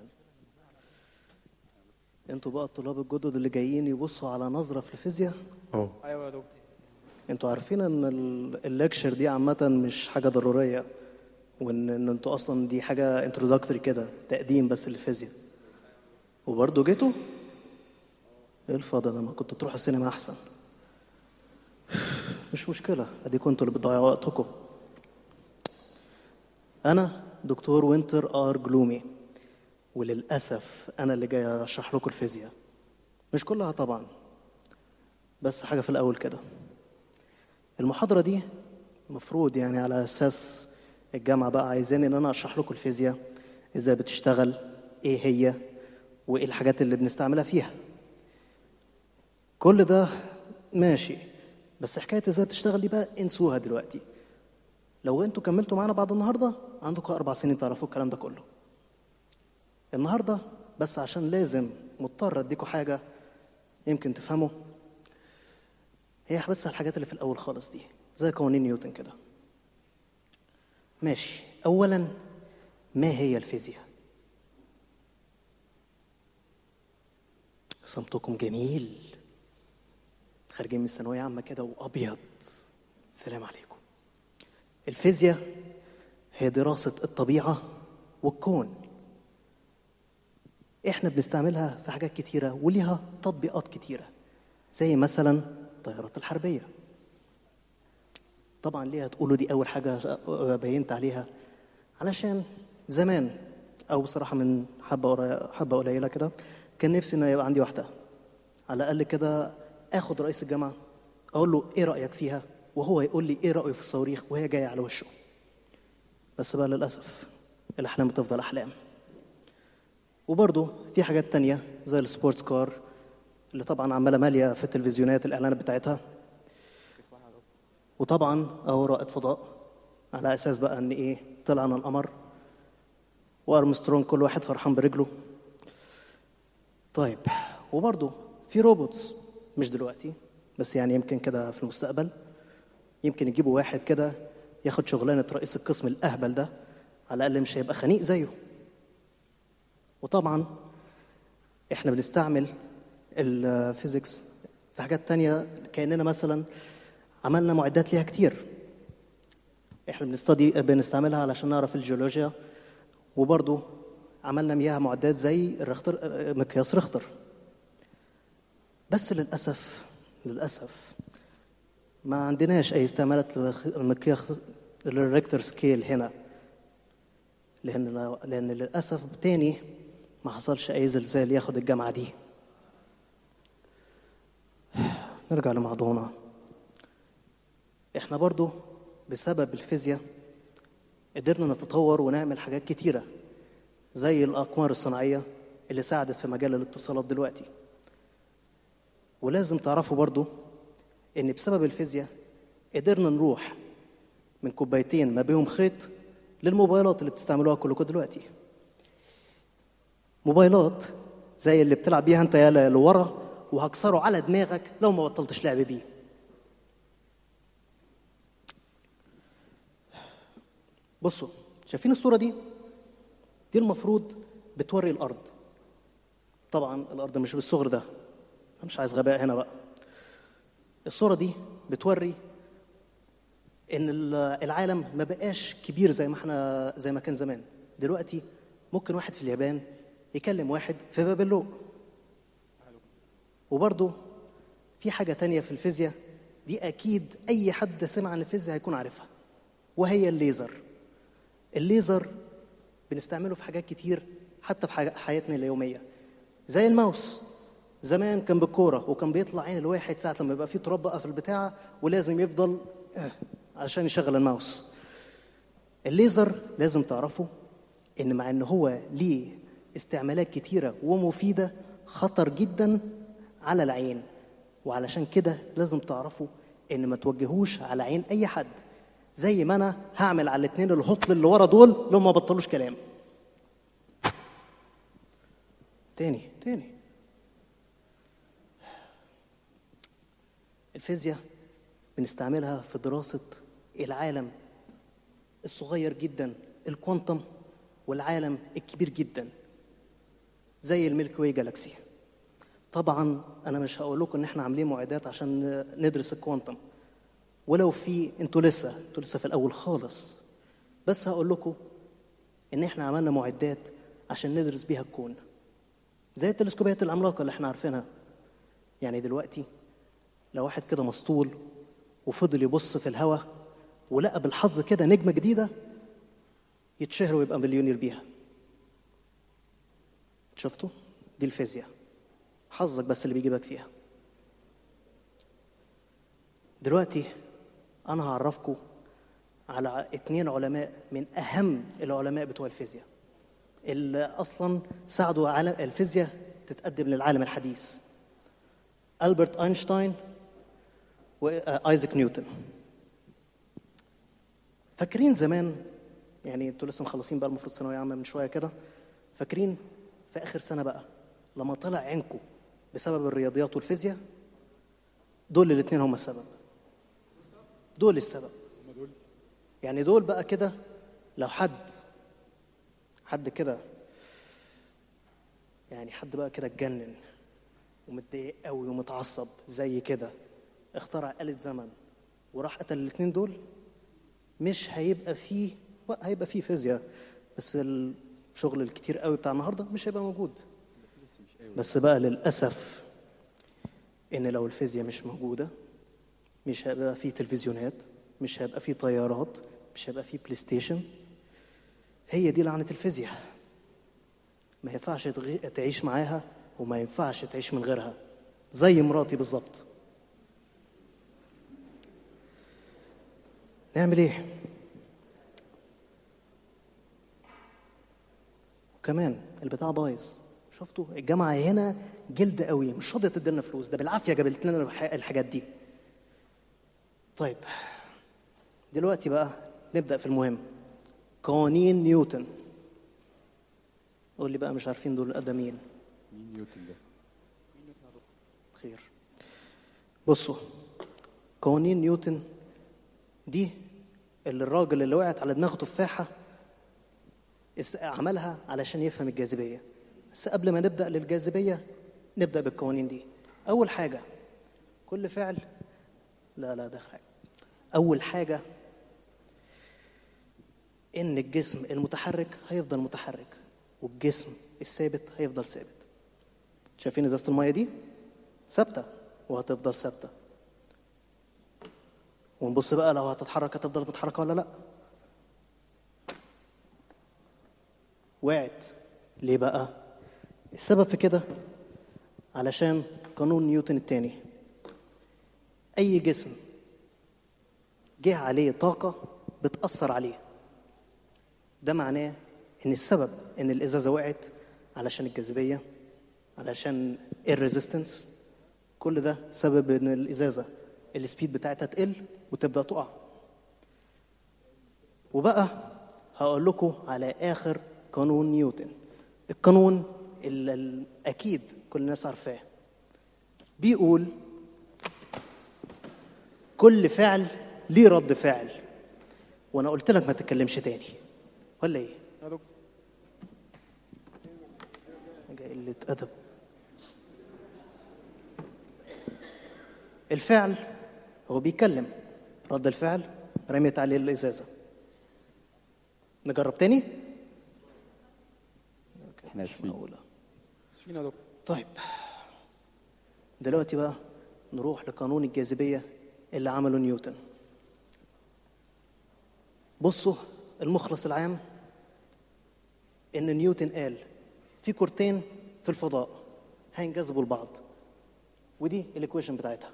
انتوا بقى الطلاب الجدد اللي جايين يبصوا على نظرة في الفيزياء ايوه يا دكتور انتوا عارفين ان ال- الليكشر دي عامة مش حاجة ضرورية وان ان انتوا اصلا دي حاجة انترودكتوري كده تقديم بس للفيزياء وبرضه جيتوا ايه الفضل لما كنتوا تروحوا السينما احسن مش مشكلة اديكم انتوا اللي بتضيعوا وقتكم انا دكتور وينتر ار جلومي وللاسف انا اللي جاي اشرح لكم الفيزياء مش كلها طبعا بس حاجه في الاول كده المحاضره دي المفروض يعني على اساس الجامعه بقى عايزاني ان انا اشرح لكم الفيزياء ازاي بتشتغل ايه هي وايه الحاجات اللي بنستعملها فيها كل ده ماشي بس حكايه ازاي بتشتغل دي بقى انسوها دلوقتي لو انتوا كملتوا معانا بعد النهارده عندكم اربع سنين تعرفوا الكلام ده كله النهارده بس عشان لازم مضطر اديكم حاجه يمكن تفهموا هي بس الحاجات اللي في الاول خالص دي زي قوانين نيوتن كده ماشي اولا ما هي الفيزياء صمتكم جميل خارجين من ثانويه عامه كده وابيض سلام عليكم الفيزياء هي دراسه الطبيعه والكون احنا بنستعملها في حاجات كتيرة وليها تطبيقات كتيرة زي مثلا الطيارات الحربية طبعا ليه هتقولوا دي أول حاجة بينت عليها علشان زمان أو بصراحة من حبة قري- حبة قليلة كده كان نفسي إن يبقى عندي واحدة على الأقل كده آخد رئيس الجامعة أقول له إيه رأيك فيها وهو يقول لي إيه رأيه في الصواريخ وهي جاية على وشه بس بقى للأسف الأحلام بتفضل أحلام وبرضه في حاجات تانية زي السبورتس كار اللي طبعا عمالة مالية في التلفزيونات الإعلانات بتاعتها وطبعا أهو رائد فضاء على أساس بقى إن إيه طلعنا القمر وأرمسترونج كل واحد فرحان برجله طيب وبرضه في روبوتس مش دلوقتي بس يعني يمكن كده في المستقبل يمكن يجيبوا واحد كده ياخد شغلانة رئيس القسم الأهبل ده على الأقل مش هيبقى خنيق زيه وطبعا احنا بنستعمل الفيزيكس في حاجات تانية كأننا مثلا عملنا معدات ليها كتير احنا بنستدي بنستعملها علشان نعرف الجيولوجيا وبرضو عملنا مياه معدات زي الرختر مقياس رختر بس للأسف للأسف ما عندناش أي استعمالات للمقياس للريكتر سكيل هنا لأن لأن للأسف تاني ما حصلش أي زلزال ياخد الجامعة دي نرجع لموضوعنا احنا برضو بسبب الفيزياء قدرنا نتطور ونعمل حاجات كتيرة زي الأقمار الصناعية اللي ساعدت في مجال الاتصالات دلوقتي ولازم تعرفوا برضو إن بسبب الفيزياء قدرنا نروح من كوبايتين ما بيهم خيط للموبايلات اللي بتستعملوها كلكم دلوقتي موبايلات زي اللي بتلعب بيها انت يالا لورا وهكسره على دماغك لو ما بطلتش لعب بيه بصوا شايفين الصورة دي؟ دي المفروض بتوري الأرض طبعا الأرض مش بالصغر ده أنا مش عايز غباء هنا بقى الصورة دي بتوري إن ال- العالم ما بقاش كبير زي ما احنا زي ما كان زمان دلوقتي ممكن واحد في اليابان يكلم واحد في باب اللوق وبرضه في حاجة تانية في الفيزياء دي أكيد أي حد سمع عن الفيزياء هيكون عارفها وهي الليزر الليزر بنستعمله في حاجات كتير حتى في حاجة- حياتنا اليومية زي الماوس زمان كان بالكورة وكان بيطلع عين الواحد ساعة لما يبقى فيه تراب بقى في البتاعة ولازم يفضل آه، علشان يشغل الماوس الليزر لازم تعرفوا ان مع ان هو ليه استعمالات كتيرة ومفيدة خطر جدا على العين وعلشان كده لازم تعرفوا ان ما توجهوش على عين اي حد زي ما انا هعمل على الاثنين الهطل اللي ورا دول لو ما بطلوش كلام تاني تاني الفيزياء بنستعملها في دراسة العالم الصغير جدا الكوانتم والعالم الكبير جدا زي الميلكي واي جالاكسي طبعا انا مش هقول لكم ان احنا عاملين معدات عشان ندرس الكوانتم ولو في انتوا لسه انتوا لسه في الاول خالص بس هقول لكم ان احنا عملنا معدات عشان ندرس بيها الكون زي التلسكوبات العملاقه اللي احنا عارفينها يعني دلوقتي لو واحد كده مسطول وفضل يبص في الهواء ولقى بالحظ كده نجمه جديده يتشهر ويبقى مليونير بيها شفتوا دي الفيزياء حظك بس اللي بيجيبك فيها دلوقتي انا هعرفكم على اتنين علماء من اهم العلماء بتوع الفيزياء اللي اصلا ساعدوا عالم الفيزياء تتقدم للعالم الحديث البرت اينشتاين وايزاك نيوتن فاكرين زمان يعني انتوا لسه مخلصين بقى المفروض ثانويه عامه من شويه كده فاكرين في اخر سنه بقى لما طلع عينكم بسبب الرياضيات والفيزياء دول الاثنين هم السبب دول السبب يعني دول بقى كده لو حد حد كده يعني حد بقى كده اتجنن ومتضايق قوي ومتعصب زي كده اخترع آلة زمن وراح قتل الاثنين دول مش هيبقى فيه لا، هيبقى فيه فيزياء بس الشغل الكتير قوي بتاع النهارده مش هيبقى موجود بس بقى للأسف إن لو الفيزياء مش موجودة مش هيبقى فيه تلفزيونات مش هيبقى فيه طيارات مش هيبقى فيه بلاي ستيشن هي دي لعنة الفيزياء ما ينفعش تغي- تعيش معاها وما ينفعش تعيش من غيرها زي مراتي بالظبط نعمل ايه وكمان البتاع بايظ شفتوا الجامعه هنا جلد قوي مش راضيه تدينا فلوس ده بالعافيه جابت لنا الح- الحاجات دي طيب دلوقتي بقى نبدا في المهم قوانين نيوتن قول لي بقى مش عارفين دول قد مين مين نيوتن ده؟ خير بصوا قوانين نيوتن دي اللي الراجل اللي وقعت على دماغه تفاحة اس- عملها علشان يفهم الجاذبية بس قبل ما نبدأ للجاذبية نبدأ بالقوانين دي أول حاجة كل فعل لا لا ده حاجة أول حاجة إن الجسم المتحرك هيفضل متحرك والجسم الثابت هيفضل ثابت شايفين ازازه الميه دي ثابته وهتفضل ثابته ونبص بقى لو هتتحرك هتفضل متحركه ولا لا وقعت ليه بقى السبب في كده علشان قانون نيوتن الثاني اي جسم جه عليه طاقه بتاثر عليه ده معناه ان السبب ان الازازه وقعت علشان الجاذبيه علشان الريزيستنس كل ده سبب ان الازازه السبيد بتاعتها تقل وتبدا تقع وبقى هقول لكم على اخر قانون نيوتن القانون اللي ال- اكيد كل الناس عارفاه بيقول كل فعل ليه رد فعل وانا قلت لك ما تتكلمش تاني ولا ايه حاجه قله ادب الفعل هو بيتكلم رد الفعل رميت عليه الازازه نجرب تاني احنا اسفين معقولة. اسفين يا دكتور طيب دلوقتي بقى نروح لقانون الجاذبية اللي عمله نيوتن بصوا المخلص العام ان نيوتن قال في كورتين في الفضاء هينجذبوا لبعض ودي الايكويشن بتاعتها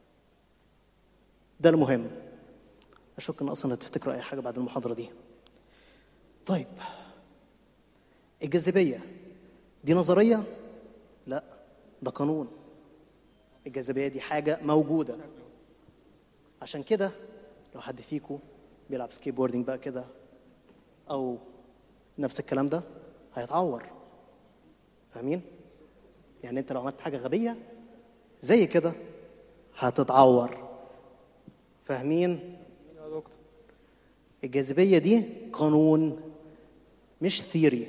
ده المهم اشك ان اصلا هتفتكروا اي حاجه بعد المحاضره دي طيب الجاذبيه دي نظريه لا ده قانون الجاذبيه دي حاجه موجوده عشان كده لو حد فيكم بيلعب سكيت بوردنج بقى كده او نفس الكلام ده هيتعور فاهمين يعني انت لو عملت حاجه غبيه زي كده هتتعور فاهمين يا دكتور الجاذبيه دي قانون مش ثيري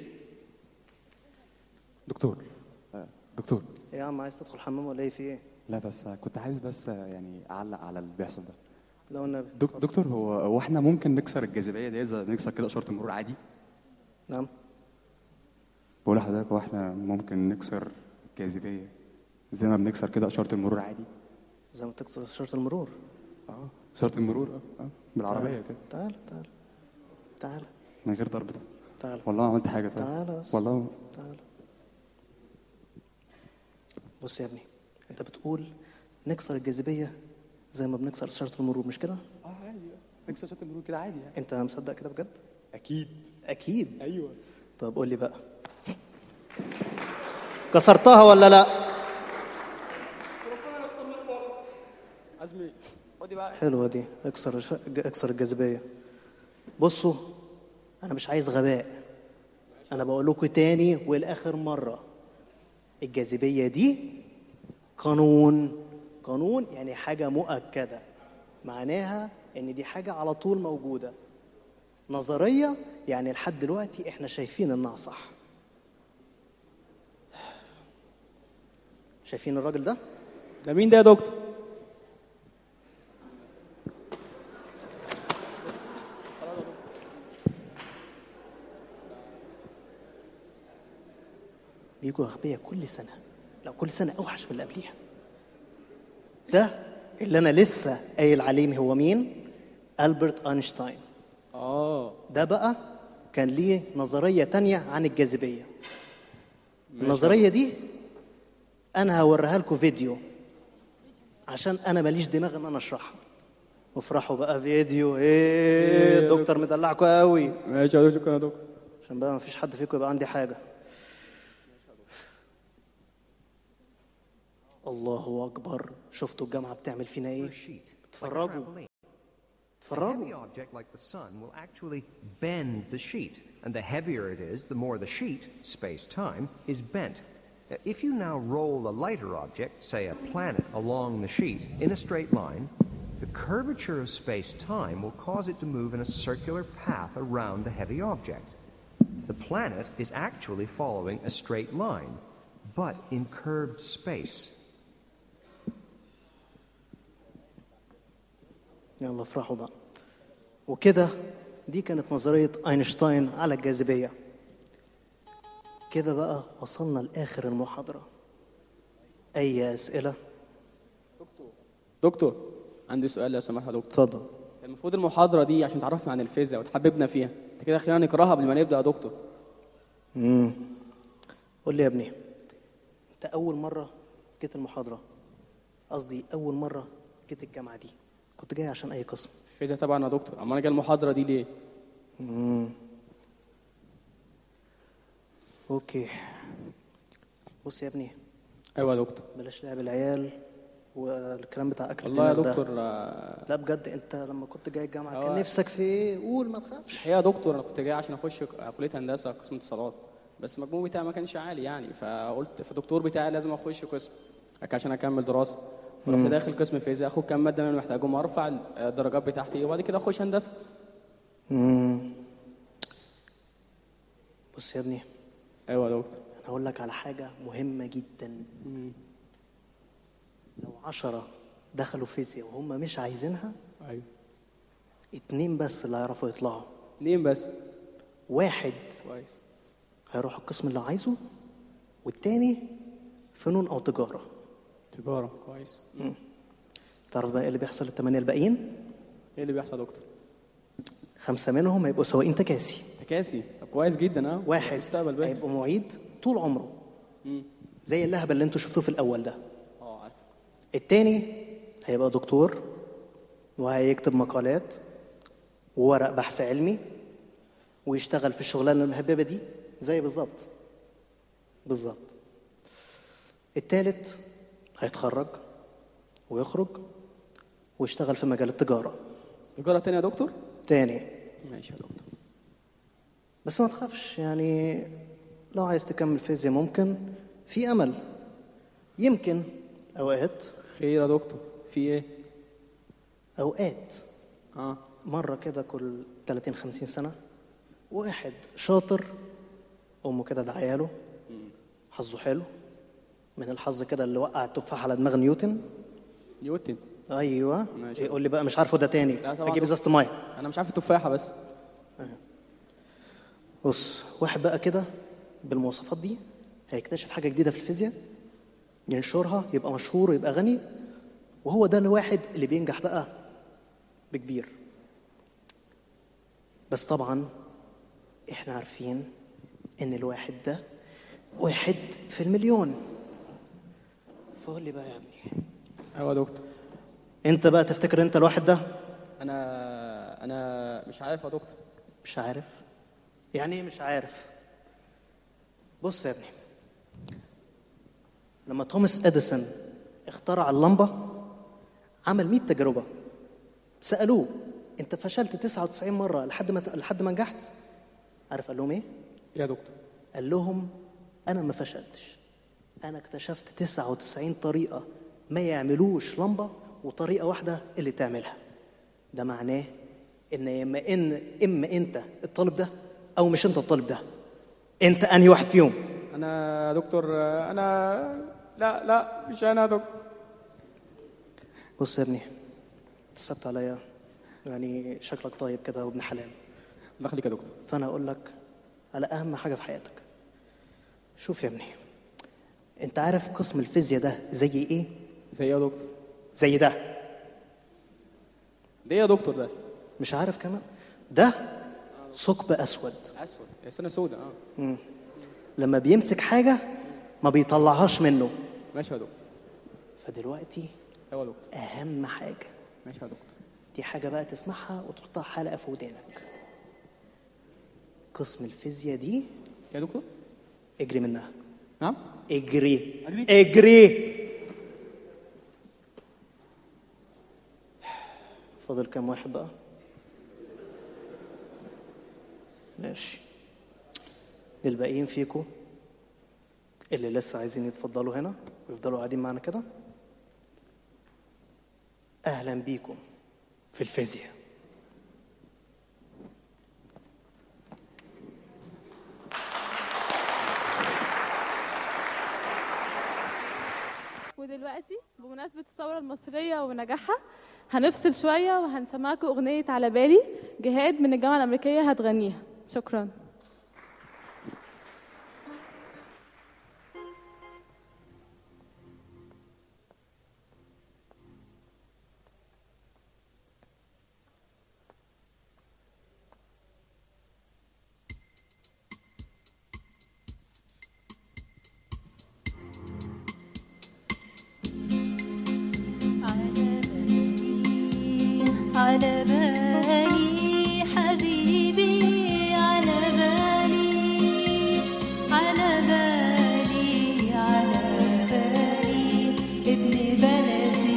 دكتور آه، دكتور يا عم عايز تدخل حمام ولا ايه في ايه لا بس كنت عايز بس يعني اعلق على اللي بيحصل ده لو النبي دك دكتور هو هو احنا ممكن نكسر الجاذبيه دي اذا نكسر كده اشاره المرور عادي نعم بقول لحضرتك هو احنا ممكن نكسر الجاذبيه زي ما بنكسر كده اشاره المرور عادي زي ما تكسر شرط المرور اه اشاره المرور اه اه بالعربيه كده تعال تعال تعال من غير ضرب ده تعال والله ما عملت حاجه طيب تعالى بس. والله تعال بص يا ابني انت بتقول نكسر الجاذبيه زي ما بنكسر شرط المرور مش كده اه عادي نكسر اشاره المرور كده عادي يعني انت مصدق كده بجد اكيد اكيد ايوه طب قول لي بقى كسرتها ولا لا عزمي خدي بقى حلوه دي اكسر الش- اكسر الجاذبيه بصوا انا مش عايز غباء انا بقول لكم تاني والاخر مره الجاذبيه دي قانون قانون يعني حاجه مؤكده معناها ان دي حاجه على طول موجوده نظريه يعني لحد دلوقتي احنا شايفين انها صح شايفين الراجل ده ده مين ده يا دكتور بيجوا أغبياء كل سنة لو كل سنة أوحش من اللي قبليها ده اللي أنا لسه قايل عليه هو مين؟ ألبرت أينشتاين اه ده بقى كان ليه نظرية تانية عن الجاذبية النظرية دي أنا هوريها لكم فيديو عشان أنا ماليش دماغ إن أنا أشرحها وافرحوا بقى فيديو إيه الدكتور مدلعكم قوي ماشي يا دكتور شكرا يا دكتور عشان بقى مفيش حد فيكم يبقى عندي حاجة الله أكبر شفتوا الجامعة بتعمل فينا إيه؟ اتفرجوا A heavy اتفرجوا object like the sun will actually bend the sheet, and the heavier it is, the more the sheet, space-time, is bent. Now, If you now roll a lighter object, say a planet, along the sheet in a straight line, the curvature of space-time will cause it to move in a circular path around the heavy object. The planet is actually following a straight line, but in curved space. يلا افرحوا بقى وكده دي كانت نظرية أينشتاين على الجاذبية كده بقى وصلنا لآخر المحاضرة أي أسئلة؟ دكتور عندي سؤال لو سمحت يا دكتور اتفضل المفروض المحاضرة دي عشان تعرفنا عن الفيزياء وتحببنا فيها انت كده خلينا نكرهها قبل ما نبدأ يا دكتور امم قول لي يا ابني أنت أول مرة جيت المحاضرة قصدي أول مرة جيت الجامعة دي كنت جاي عشان أي قسم الفيزياء طبعا يا دكتور اما انا جاي المحاضرة دي ليه مم. أوكي بص يا ابني ايوه يا دكتور بلاش لعب العيال والكلام بتاع اكل والله يا الدماغ ده. دكتور آه، لا بجد انت لما كنت جاي الجامعه هو- كان نفسك في ايه قول ما تخافش الحقيقه يا دكتور انا كنت جاي عشان اخش كليه هندسه قسم اتصالات بس المجموع بتاعي ما كانش عالي يعني فقلت فالدكتور بتاعي لازم اخش قسم عشان اكمل دراسه فرحت مم. داخل قسم فيزياء اخد كام ماده انا محتاجهم ارفع الدرجات بتاعتي وبعد كده اخش هندسه مم. بص يا ابني ايوه يا دكتور انا هقول لك على حاجه مهمه جدا لو عشرة دخلوا فيزياء وهم مش عايزينها ايوه اتنين بس اللي هيعرفوا يطلعوا اتنين بس واحد كويس هيروح القسم اللي عايزه والتاني فنون او تجاره تجاره كويس مم. تعرف بقى ايه اللي بيحصل للثمانيه الباقيين ايه اللي بيحصل يا دكتور خمسه منهم هيبقوا سواقين تكاسي تكاسي طب كويس جدا اه واحد مستقبل باين هيبقى معيد طول عمره مم. زي اللهبه اللي انتوا شفتوه في الاول ده اه عارف التاني هيبقى دكتور وهيكتب مقالات وورق بحث علمي ويشتغل في الشغلانه المهببه دي زي بالظبط بالظبط التالت هيتخرج ويخرج ويشتغل في مجال التجاره تجاره تانية يا دكتور تاني ماشي يا دكتور بس ما تخافش يعني لو عايز تكمل فيزياء ممكن في امل يمكن اوقات خير يا دكتور في ايه اوقات اه مره كده كل 30 50 سنه واحد شاطر امه كده دعياله حظه حلو من الحظ كده اللي وقع التفاح على دماغ نيوتن نيوتن ايوه ماشي. يقول لي بقى مش عارفه ده تاني لا طبعا اجيب دكتور. ازازه ميه انا مش عارف التفاحه بس بص واحد بقى كده بالمواصفات دي هيكتشف حاجه جديده في الفيزياء ينشرها يبقى مشهور ويبقى غني وهو ده الواحد اللي بينجح بقى بكبير بس طبعا احنا عارفين ان الواحد ده واحد في المليون فقول لي بقى يا ابني ايوه يا دكتور انت بقى تفتكر انت الواحد ده انا انا مش عارف يا دكتور مش عارف يعني ايه مش عارف بص يا ابني لما توماس اديسون اخترع اللمبه عمل 100 تجربه سالوه انت فشلت 99 مره لحد ما لحد ما نجحت عارف قال لهم ايه يا دكتور قال لهم انا ما فشلتش انا اكتشفت 99 طريقه ما يعملوش لمبه وطريقه واحده اللي تعملها ده معناه ان اما ان اما انت الطالب ده او مش انت الطالب ده انت انهي واحد فيهم انا يا دكتور آه، انا لا لا مش انا يا دكتور بص يا ابني تصبت عليا يعني شكلك طيب كده وابن حلال الله يخليك يا دكتور فانا اقول لك على اهم حاجه في حياتك شوف يا ابني انت عارف قسم الفيزياء ده زي ايه زي ايه يا دكتور زي ده ده ايه يا دكتور ده مش عارف كمان ده ثقب اسود اسود يا سنه سودة اه مم. لما بيمسك حاجه ما بيطلعهاش منه ماشي يا دكتور فدلوقتي ايوه يا دكتور اهم حاجه ماشي يا دكتور دي حاجه بقى تسمعها وتحطها حلقه في ودانك قسم الفيزياء دي يا دكتور اجري منها نعم اجري أجري؟ اجري فاضل كام واحد بقى ماشي الباقيين فيكم اللي لسه عايزين يتفضلوا هنا ويفضلوا قاعدين معانا كده اهلا بيكم في الفيزياء ودلوقتي بمناسبة الثورة المصرية ونجاحها هنفصل شوية وهنسمعكم أغنية على بالي جهاد من الجامعة الأمريكية هتغنيها شكرا على بالي حبيبي على بالي على بالي على بالي ابن بلدي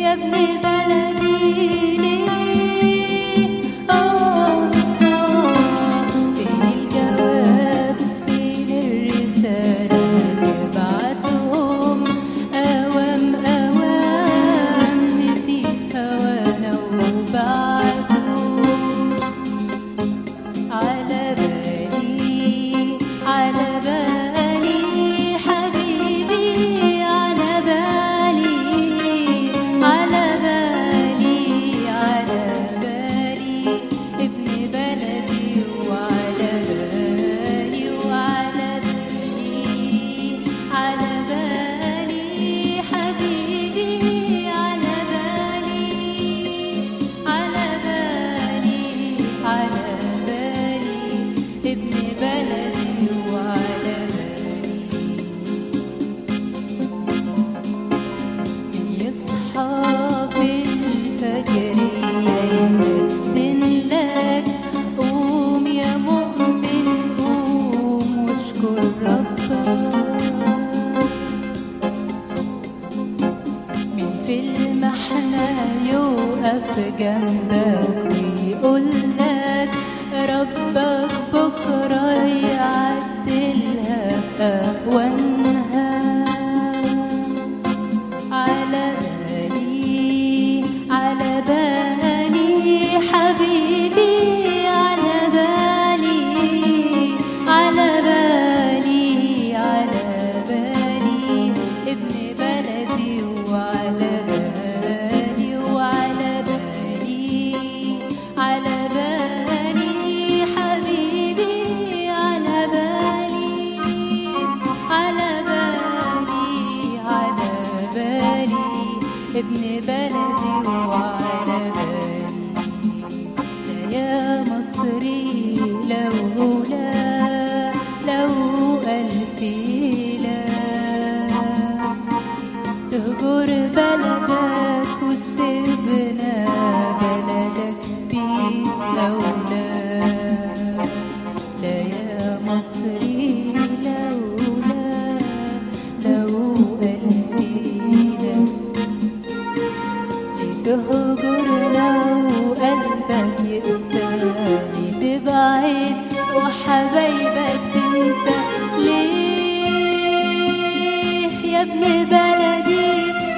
يا ابن بلدي ليه آه آه فين الجواب فين الرسالة هتبعتهم أوام أوام نسيت هوانا وبعتهم على بالي على بالي حبيبي على بالي على بالي على بالي ابن بلدي وعلى بالي وعلى بالي على بالي حبيبي على بالي على بالي على بالي ابن بلدي وعلى بالي من يصحى في الفجر يهدن لك قوم يا مؤمن قوم واشكر ربك من في المحنة يوقف جنبك ويقول لك ربك بكرة يعدلها بأقوانها على بالي على بالي حبيبي على بالي على بالي على بالي ابن بلدي وعلى بالي وعلى بالي على بالي حبيبي على بالي على بالي على بالي ابن بلدي وعلى بالي لا يا مصري لولا لو ألف لا تهجر بلدك وتسيبنا بلدك بيت أولى لا يا مصري لولا لو ألف لا لتهجرنا وقلبك يقسى لتبعد وحبايبك تنسى ليه يا ابن بلدي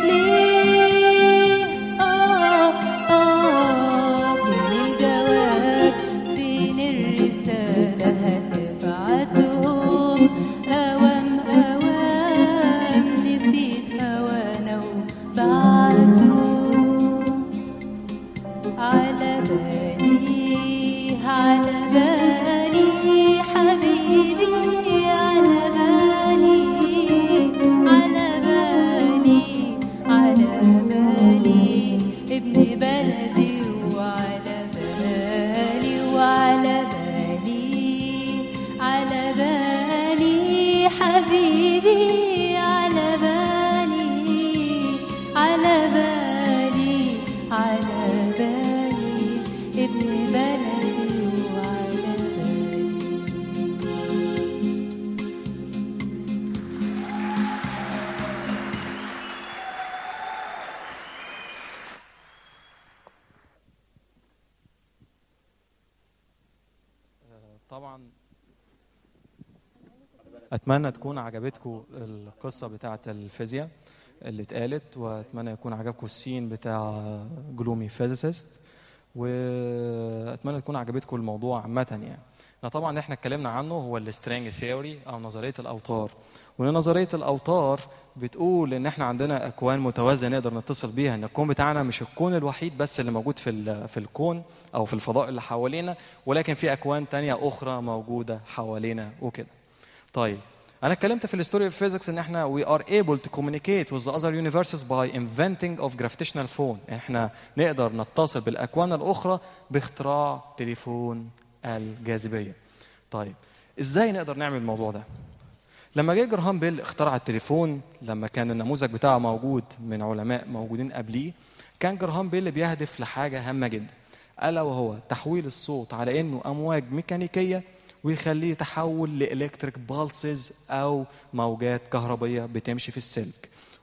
ليه آه آه فين الجواب فين الرسالة هتبعتهم أوام أوام نسيت هوانا وبعتهم على بالي على بالي حبيبي على بالي على بالي على بالي ابن بلدي وعلى بالي وعلى بالي على بالي حبيبي على بالي على بالي على بالي ابن بلدي وعلى بالي طبعا اتمنى تكون عجبتكم القصه بتاعه الفيزياء اللي اتقالت واتمنى يكون عجبكم السين بتاع جلومي فيزيست واتمنى تكون عجبتكم الموضوع عامه يعني احنا طبعا احنا اتكلمنا عنه هو السترينج ثيوري او نظريه الاوتار وان نظريه الاوتار بتقول ان احنا عندنا اكوان متوازيه نقدر نتصل بيها ان الكون بتاعنا مش الكون الوحيد بس اللي موجود في ال- في الكون او في الفضاء اللي حوالينا ولكن في اكوان تانية اخرى موجوده حوالينا وكده طيب انا اتكلمت في الهيستوري اوف فيزيكس ان احنا we are able to communicate with the other universes by inventing of gravitational phone احنا نقدر نتصل بالاكوان الاخرى باختراع تليفون الجاذبيه طيب ازاي نقدر نعمل الموضوع ده لما جه جراهام بيل اخترع التليفون لما كان النموذج بتاعه موجود من علماء موجودين قبليه كان جراهام بيل بيهدف لحاجه هامه جدا الا وهو تحويل الصوت على انه امواج ميكانيكيه ويخليه يتحول لالكتريك بالسز او موجات كهربيه بتمشي في السلك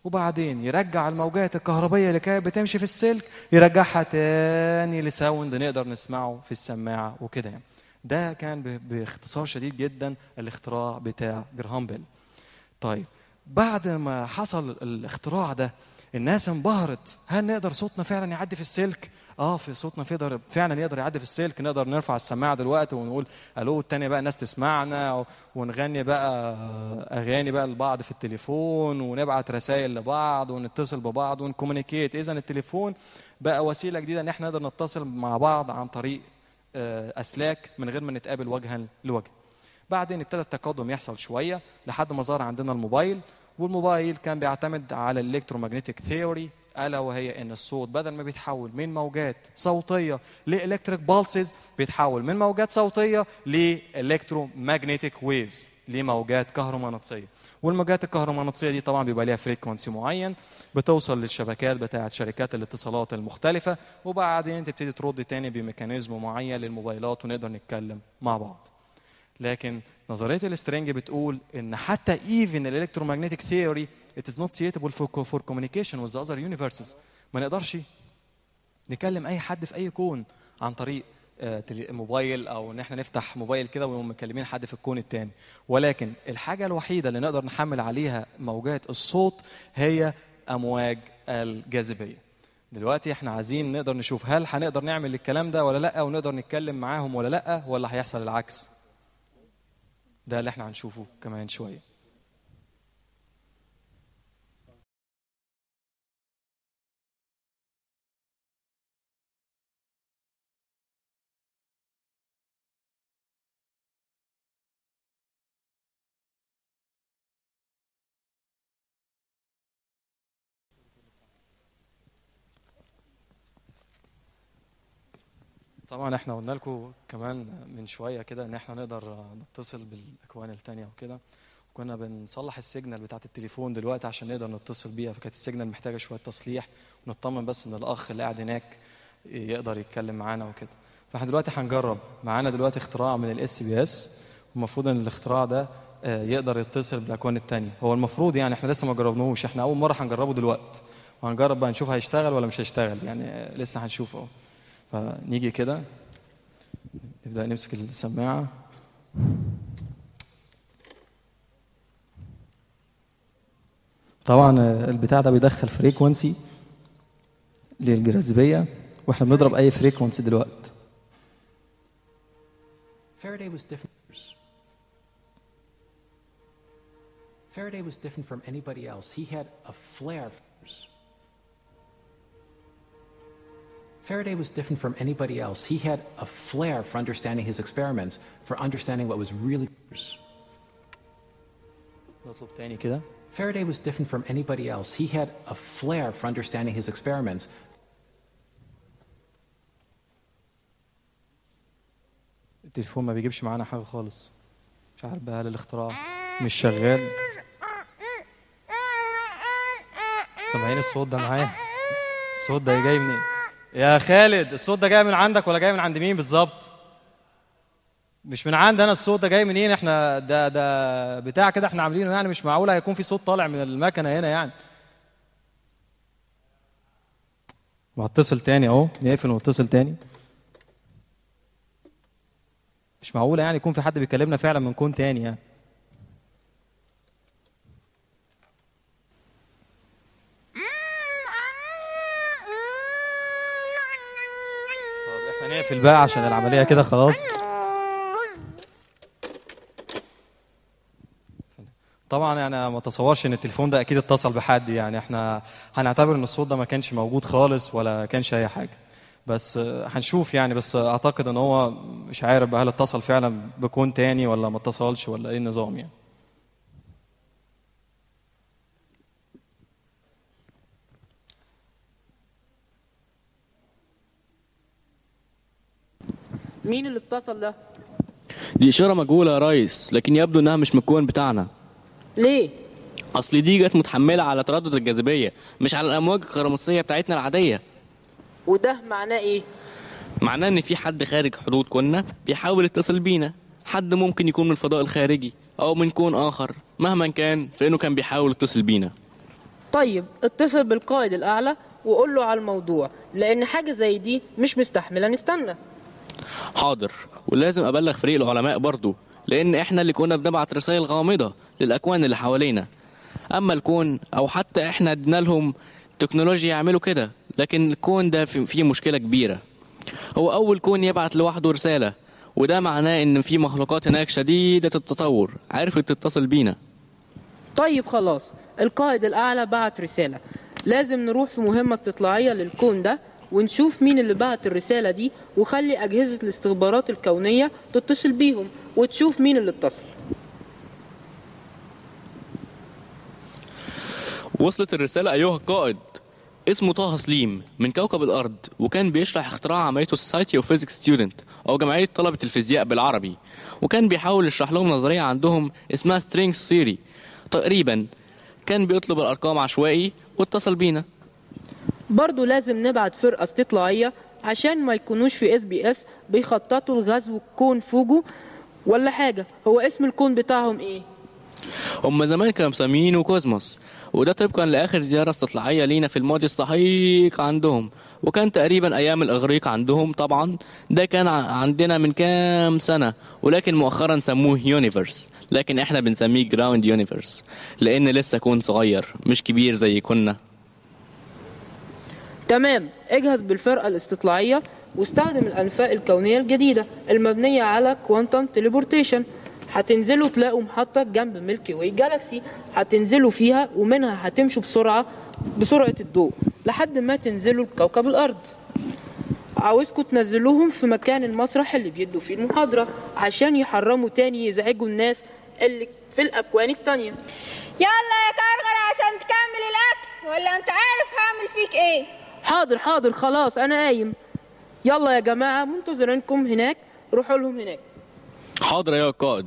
وبعدين يرجع الموجات الكهربية اللي كانت بتمشي في السلك يرجعها تاني لساوند نقدر نسمعه في السماعة وكده يعني ده كان ب- باختصار شديد جدا الاختراع بتاع جراهام بيل طيب بعد ما حصل الاختراع ده الناس انبهرت هل نقدر صوتنا فعلا يعدي في السلك اه في صوتنا فيقدر فعلا يقدر يعدي في السلك نقدر نرفع السماعه دلوقتي ونقول الو التانية بقى الناس تسمعنا و- ونغني بقى اغاني بقى لبعض في التليفون ونبعت رسائل لبعض ونتصل ببعض ونكومينيكيت اذا التليفون بقى وسيله جديده ان احنا نقدر نتصل مع بعض عن طريق آه، اسلاك من غير ما نتقابل وجها لوجه بعدين ابتدى التقدم يحصل شويه لحد ما ظهر عندنا الموبايل والموبايل كان بيعتمد على الالكترومagnetic ثيوري الا وهي ان الصوت بدل ما بيتحول من موجات صوتيه لالكتريك بالسز بيتحول من موجات صوتيه لالكترومagnetic ويفز لموجات كهرومغناطيسيه والموجات الكهرومغناطيسيه دي طبعا بيبقى ليها فريكونسي معين بتوصل للشبكات بتاعه شركات الاتصالات المختلفه وبعدين تبتدي ترد تاني بميكانيزم معين للموبايلات ونقدر نتكلم مع بعض لكن نظريه السترينج بتقول ان حتى even الالكترومagnetic theory it is not suitable for, for communication with the other universes ما نقدرش نكلم اي حد في اي كون عن طريق آه، تلي- موبايل او ان احنا نفتح موبايل كده ونقوم مكلمين حد في الكون التاني ولكن الحاجه الوحيده اللي نقدر نحمل عليها موجات الصوت هي امواج الجاذبيه دلوقتي احنا عايزين نقدر نشوف هل هنقدر نعمل الكلام ده ولا لا ونقدر نتكلم معاهم ولا لا ولا هيحصل العكس ده اللي احنا هنشوفه كمان شويه طبعا احنا قلنا لكم كمان من شويه كده ان احنا نقدر نتصل بالاكوان التانية وكده كنا بنصلح السيجنال بتاعت التليفون دلوقتي عشان نقدر نتصل بيها فكانت السيجنال محتاجه شويه تصليح ونطمن بس ان الاخ اللي قاعد هناك يقدر يتكلم معانا وكده فاحنا دلوقتي هنجرب معانا دلوقتي اختراع من الاس بي اس والمفروض ان الاختراع ده آه، يقدر يتصل بالاكوان التانية هو المفروض يعني احنا لسه ما جربناهوش احنا اول مره هنجربه دلوقتي وهنجرب بقى نشوف هيشتغل ولا مش هيشتغل يعني آه، لسه هنشوف اهو فنيجي كده نبدا نمسك السماعه طبعا آه، البتاع ده بيدخل فريكونسي للجاذبيه واحنا بنضرب اي فريكونسي دلوقتي Faraday was different. Faraday was different from anybody else. He had a flair. Faraday was different from anybody else. He had a flair for understanding his experiments, for understanding what was really. نطلب تاني كده Faraday was different from anybody else. He had a flair for understanding his experiments, التليفون ما بيجيبش معانا حاجه خالص مش عارف بقى هل الاختراع مش شغال سامعين الصوت ده معايا الصوت ده جاي منين يا خالد الصوت ده جاي من عندك ولا جاي من عند مين بالظبط مش من عند انا الصوت ده جاي منين احنا ده ده بتاع كده احنا عاملينه يعني مش معقول هيكون في صوت طالع من المكنه هنا يعني وهتصل تاني اهو نقفل ونتصل تاني مش معقوله يعني يكون في حد بيكلمنا فعلا من كون تاني يعني طب احنا نقفل بقى عشان العمليه كده خلاص طبعا انا ما اتصورش ان التليفون ده اكيد اتصل بحد يعني احنا هنعتبر ان الصوت ده ما كانش موجود خالص ولا كانش اي حاجه بس آه، هنشوف يعني بس اعتقد ان هو مش عارف بقى هل اتصل فعلا بكون تاني ولا ما اتصلش ولا ايه النظام يعني مين اللي اتصل ده دي إشارة مجهولة يا ريس لكن يبدو إنها مش من الكون بتاعنا ليه أصل دي جت متحملة على تردد الجاذبية مش على الأمواج الكهرومغناطيسية بتاعتنا العادية وده معناه ايه معناه إن في حد خارج حدود كوننا بيحاول يتصل بينا حد ممكن يكون من الفضاء الخارجي أو من كون آخر مهما كان فإنه كان بيحاول يتصل بينا طيب اتصل بالقائد الأعلى وقول له على الموضوع لأن حاجة زي دي مش مستحملة نستنى حاضر ولازم ابلغ فريق العلماء برضو لان احنا اللي كنا بنبعت رسائل غامضة للاكوان اللي حوالينا اما الكون او حتى احنا ادينا لهم تكنولوجيا يعملوا كده لكن الكون ده في- فيه مشكلة كبيرة هو اول كون يبعت لوحده رسالة وده معناه ان في مخلوقات هناك شديدة التطور عرفت تتصل بينا طيب خلاص القائد الأعلى بعت رسالة لازم نروح في مهمة استطلاعية للكون ده ونشوف مين اللي بعت الرسالة دي وخلي أجهزة الاستخبارات الكونية تتصل بيهم وتشوف مين اللي اتصل وصلت الرسالة أيها القائد اسمه طه سليم من كوكب الأرض وكان بيشرح اختراع عمليته Society of Physics Student أو جمعية طلبة الفيزياء بالعربي وكان بيحاول يشرح لهم نظرية عندهم اسمها Strings Theory تقريبا كان بيطلب الأرقام عشوائي واتصل بينا برضو لازم نبعت فرقة استطلاعية عشان ما يكونوش في اس بي اس بيخططوا لغزو كون فوجو ولا حاجة هو اسم الكون بتاعهم ايه هم زمان كانوا مسمينه كوزموس وده طبقا لآخر زيارة استطلاعية لينا في الماضي السحيق عندهم وكان تقريبا أيام الإغريق عندهم طبعا ده كان ع- عندنا من كام سنة ولكن مؤخرا سموه يونيفرس لكن احنا بنسميه جراوند يونيفرس لأن لسه كون صغير مش كبير زي كنا تمام اجهز بالفرقة الاستطلاعية واستخدم الأنفاق الكونية الجديدة المبنية على كوانتم تليبورتيشن هتنزلوا تلاقوا محطة جنب ميلكي واي جالاكسي هتنزلوا فيها ومنها هتمشوا بسرعة بسرعة الضوء لحد ما تنزلوا لكوكب الأرض عاوزكم تنزلوهم في مكان المسرح اللي بيدوا فيه المحاضرة عشان يحرموا تاني يزعجوا الناس اللي في الأكوان التانية يلا يا كرغر عشان تكمل الاكل ولا انت عارف هعمل فيك ايه حاضر حاضر خلاص أنا قايم يلا يا جماعة منتظرينكم هناك روحوا لهم هناك حاضر يا قائد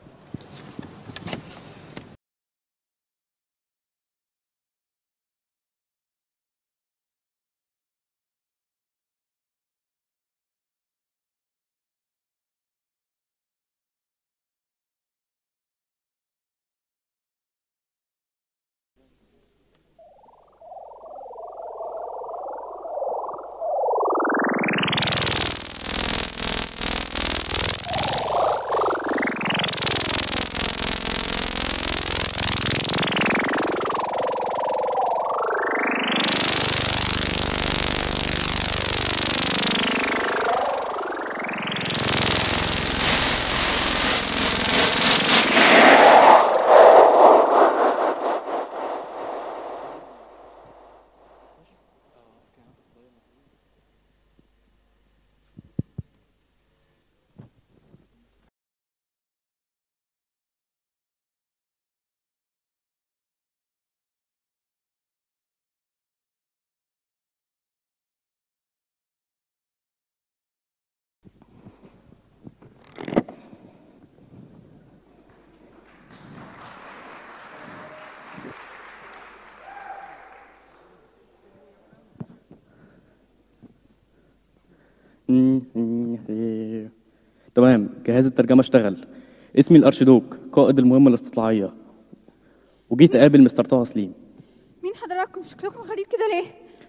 تمام جهاز الترجمة اشتغل اسمي الأرشيدوك قائد المهمة الاستطلاعية وجيت أقابل مستر طه سليم مين حضراتكم شكلكم غريب كده ليه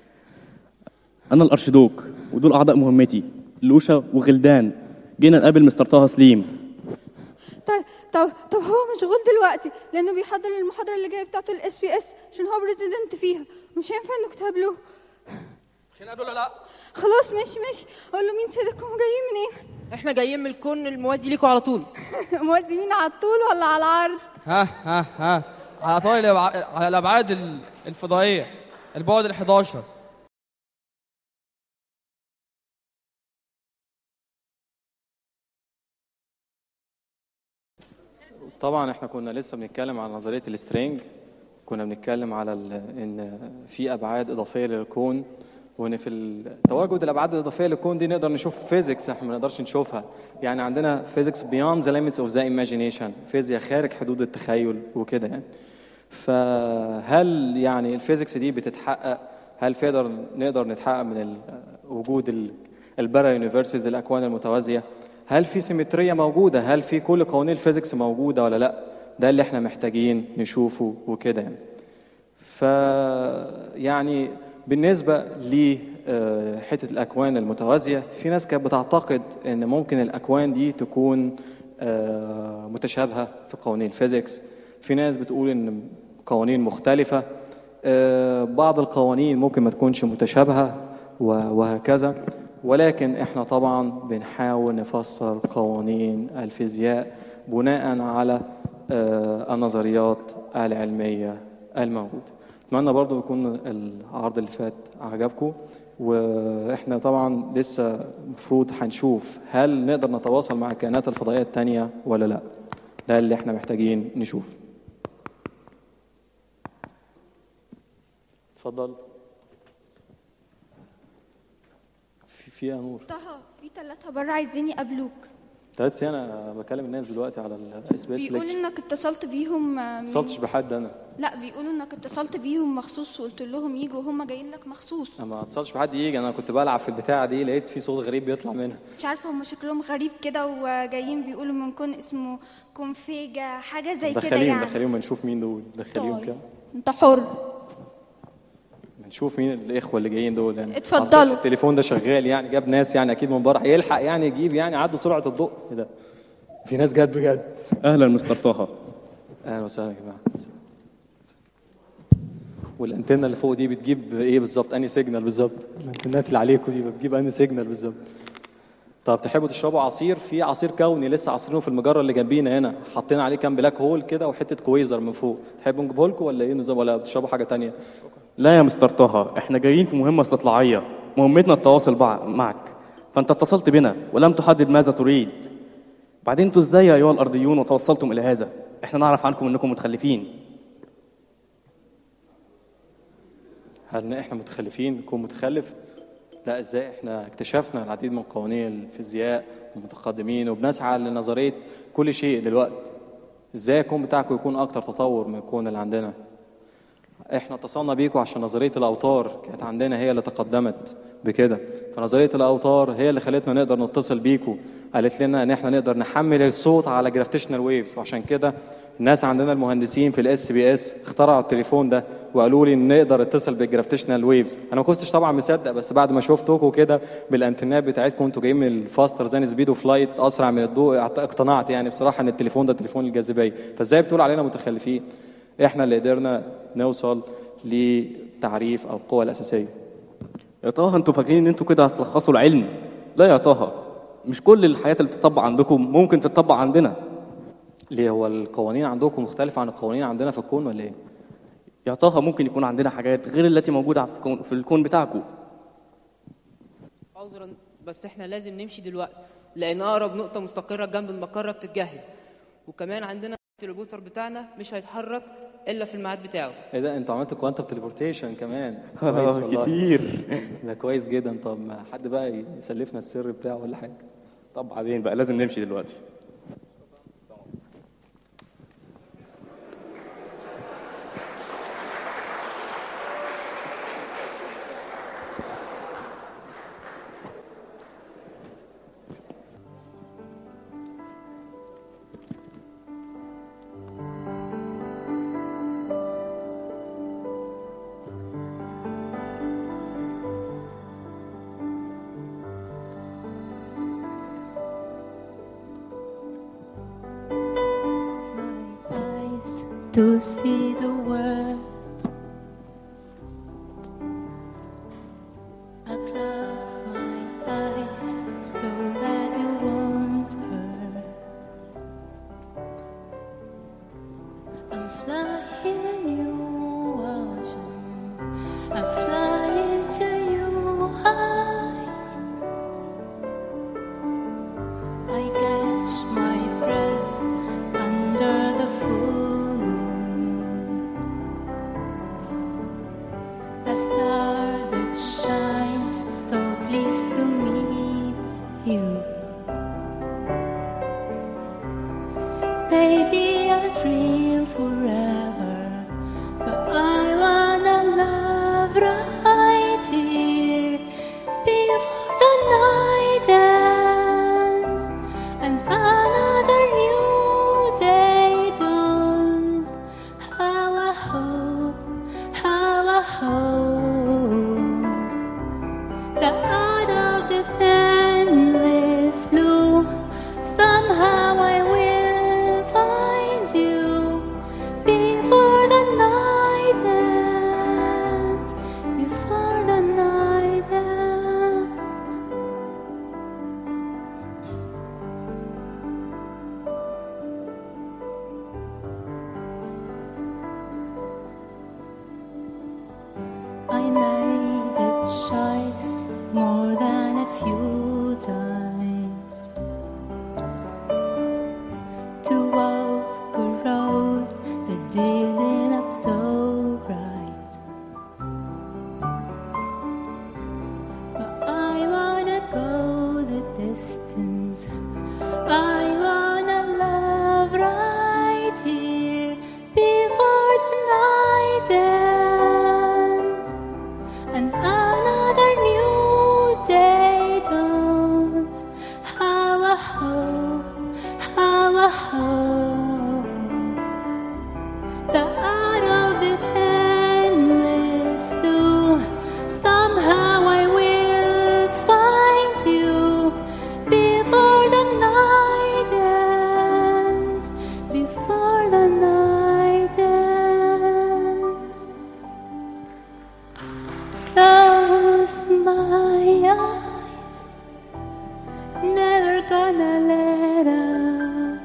أنا الأرشيدوك ودول أعضاء مهمتي لوشا وغلدان جينا نقابل مستر طه سليم طيب طب طب هو مشغول دلوقتي لانه بيحضر للمحاضره اللي جايه بتاعه الاس بي اس عشان هو بريزيدنت فيها مش هينفع انك تقابلوه مش هنقابله ولا لا خلاص ماشي ماشي اقول له مين سيدكم جايين منين احنا جايين من الكون الموازي ليكوا على طول موازيين على الطول ولا على العرض ها ها ها على طول الأبع- على الابعاد ال- الفضائيه البعد ال 11 طبعا احنا كنا لسه بنتكلم على نظريه السترينج كنا بنتكلم على ال- ان في ابعاد اضافيه للكون وان في ال- تواجد الابعاد الاضافيه للكون دي نقدر نشوف فيزيكس احنا ما نقدرش نشوفها يعني عندنا فيزيكس بياند ذا ليميتس اوف ذا ايماجينيشن فيزياء خارج حدود التخيل وكده يعني فهل يعني الفيزيكس دي بتتحقق هل في نقدر نقدر نتحقق من ال- وجود ال- البارا يونيفرسز الاكوان المتوازيه هل في سيمتريه موجوده هل في كل قوانين الفيزيكس موجوده ولا لا ده اللي احنا محتاجين نشوفه وكده يعني ف يعني بالنسبة لحتة الأكوان المتوازية في ناس كانت بتعتقد إن ممكن الأكوان دي تكون آه، متشابهة في قوانين الفيزيكس في ناس بتقول إن قوانين مختلفة آه، بعض القوانين ممكن ما تكونش متشابهة و- وهكذا ولكن احنا طبعا بنحاول نفسر قوانين الفيزياء بناء على آه، النظريات العلمية الموجودة اتمنى برضو يكون العرض اللي فات عجبكم واحنا طبعا لسه المفروض هنشوف هل نقدر نتواصل مع الكائنات الفضائية التانية ولا لا ده اللي احنا محتاجين نشوف اتفضل في في يا نور طه في ثلاثة بره عايزين يقابلوك ثلاث انا بكلم الناس دلوقتي على الاس بي اس بيقول انك اتصلت بيهم آه، ما من- اتصلتش بحد انا لا بيقولوا انك اتصلت بيهم مخصوص وقلت لهم يجوا وهم جايين لك مخصوص أنا ما اتصلش بحد يجي انا كنت بلعب في البتاعه دي لقيت في صوت غريب بيطلع منها مش عارفه هم شكلهم غريب كده وجايين بيقولوا من كون اسمه كونفيجا حاجه زي كده دخليهم يعني دخليهم نشوف مين دول دخليهم طيب. كده انت حر نشوف مين الاخوه اللي جايين دول يعني اتفضلوا. معرفش التليفون ده شغال يعني جاب ناس يعني اكيد من بره هيلحق يعني يجيب يعني عدوا سرعه الضوء ايه ده في ناس جت بجد اهلا مستر طه اهلا وسهلا يا جماعه والانتنه اللي فوق دي بتجيب ايه بالظبط انهي سيجنال بالظبط الانتنات اللي عليكم دي بتجيب انهي سيجنال بالظبط طب تحبوا تشربوا عصير في عصير كوني لسه عصيرينه في المجره اللي جنبينا هنا حاطين عليه كام بلاك هول كده وحته كويزر من فوق تحبوا نجيبه لكم ولا ايه النظام ولا بتشربوا حاجه تانية لا يا مستر طه احنا جايين في مهمة استطلاعية مهمتنا التواصل بع- معك فانت اتصلت بنا ولم تحدد ماذا تريد بعدين انتوا ازاي يا ايها الارضيون وتوصلتم الى هذا احنا نعرف عنكم انكم متخلفين هل احنا متخلفين نكون متخلف لا ازاي احنا اكتشفنا العديد من قوانين الفيزياء ومتقدمين وبنسعى لنظريه كل شيء دلوقتي ازاي الكون بتاعكم يكون اكتر تطور من الكون اللي عندنا احنا اتصلنا بيكم عشان نظريه الاوتار كانت عندنا هي اللي تقدمت بكده فنظريه الاوتار هي اللي خلتنا نقدر نتصل بيكم قالت لنا ان احنا نقدر نحمل الصوت على جرافيتيشنال ويفز وعشان كده الناس عندنا المهندسين في الاس بي اس اخترعوا التليفون ده وقالوا لي ان نقدر اتصل بالجرافيتيشنال ويفز انا ما كنتش طبعا مصدق بس بعد ما شفتكم كده بالانتنات بتاعتكم انتوا جايين من الفاستر زان سبيد اوف لايت اسرع من الضوء اقتنعت يعني بصراحه ان التليفون ده تليفون الجاذبيه فازاي بتقول علينا متخلفين احنا اللي قدرنا نوصل لتعريف القوى الاساسيه يا طه انتوا فاكرين ان انتوا كده هتلخصوا العلم لا يا طه مش كل الحياة اللي بتطبق عندكم ممكن تطبق عندنا ليه هو القوانين عندكم مختلفه عن القوانين عندنا في الكون ولا ايه يا طه ممكن يكون عندنا حاجات غير التي موجودة في الكون, في الكون بتاعكم عذرا بس احنا لازم نمشي دلوقتي لان اقرب نقطه مستقره جنب المقره بتتجهز وكمان عندنا التليبوتر بتاعنا مش هيتحرك الا في الميعاد بتاعه ايه ده انتوا عملتوا كوانتم تليبورتيشن كمان كويس والله. كتير. ده كويس جدا طب ما حد بقى يسلفنا السر بتاعه ولا حاجه طب بعدين بقى لازم نمشي دلوقتي eyes to see the world. I close my eyes so that it won't hurt. I'm flying in new oceans. I'm flying to new heights. I catch my breath under the full moon. distance. I wanna love right here before the night ends, and another new day dawns. How I hope, how I hope that out of this endless blue, somehow I will find you before the night ends. Before the night ends, close my eyes, never gonna let up.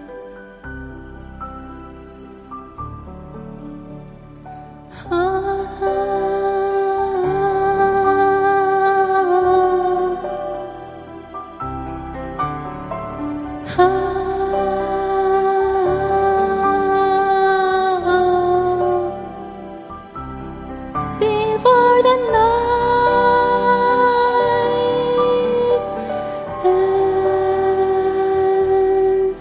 Before the night ends,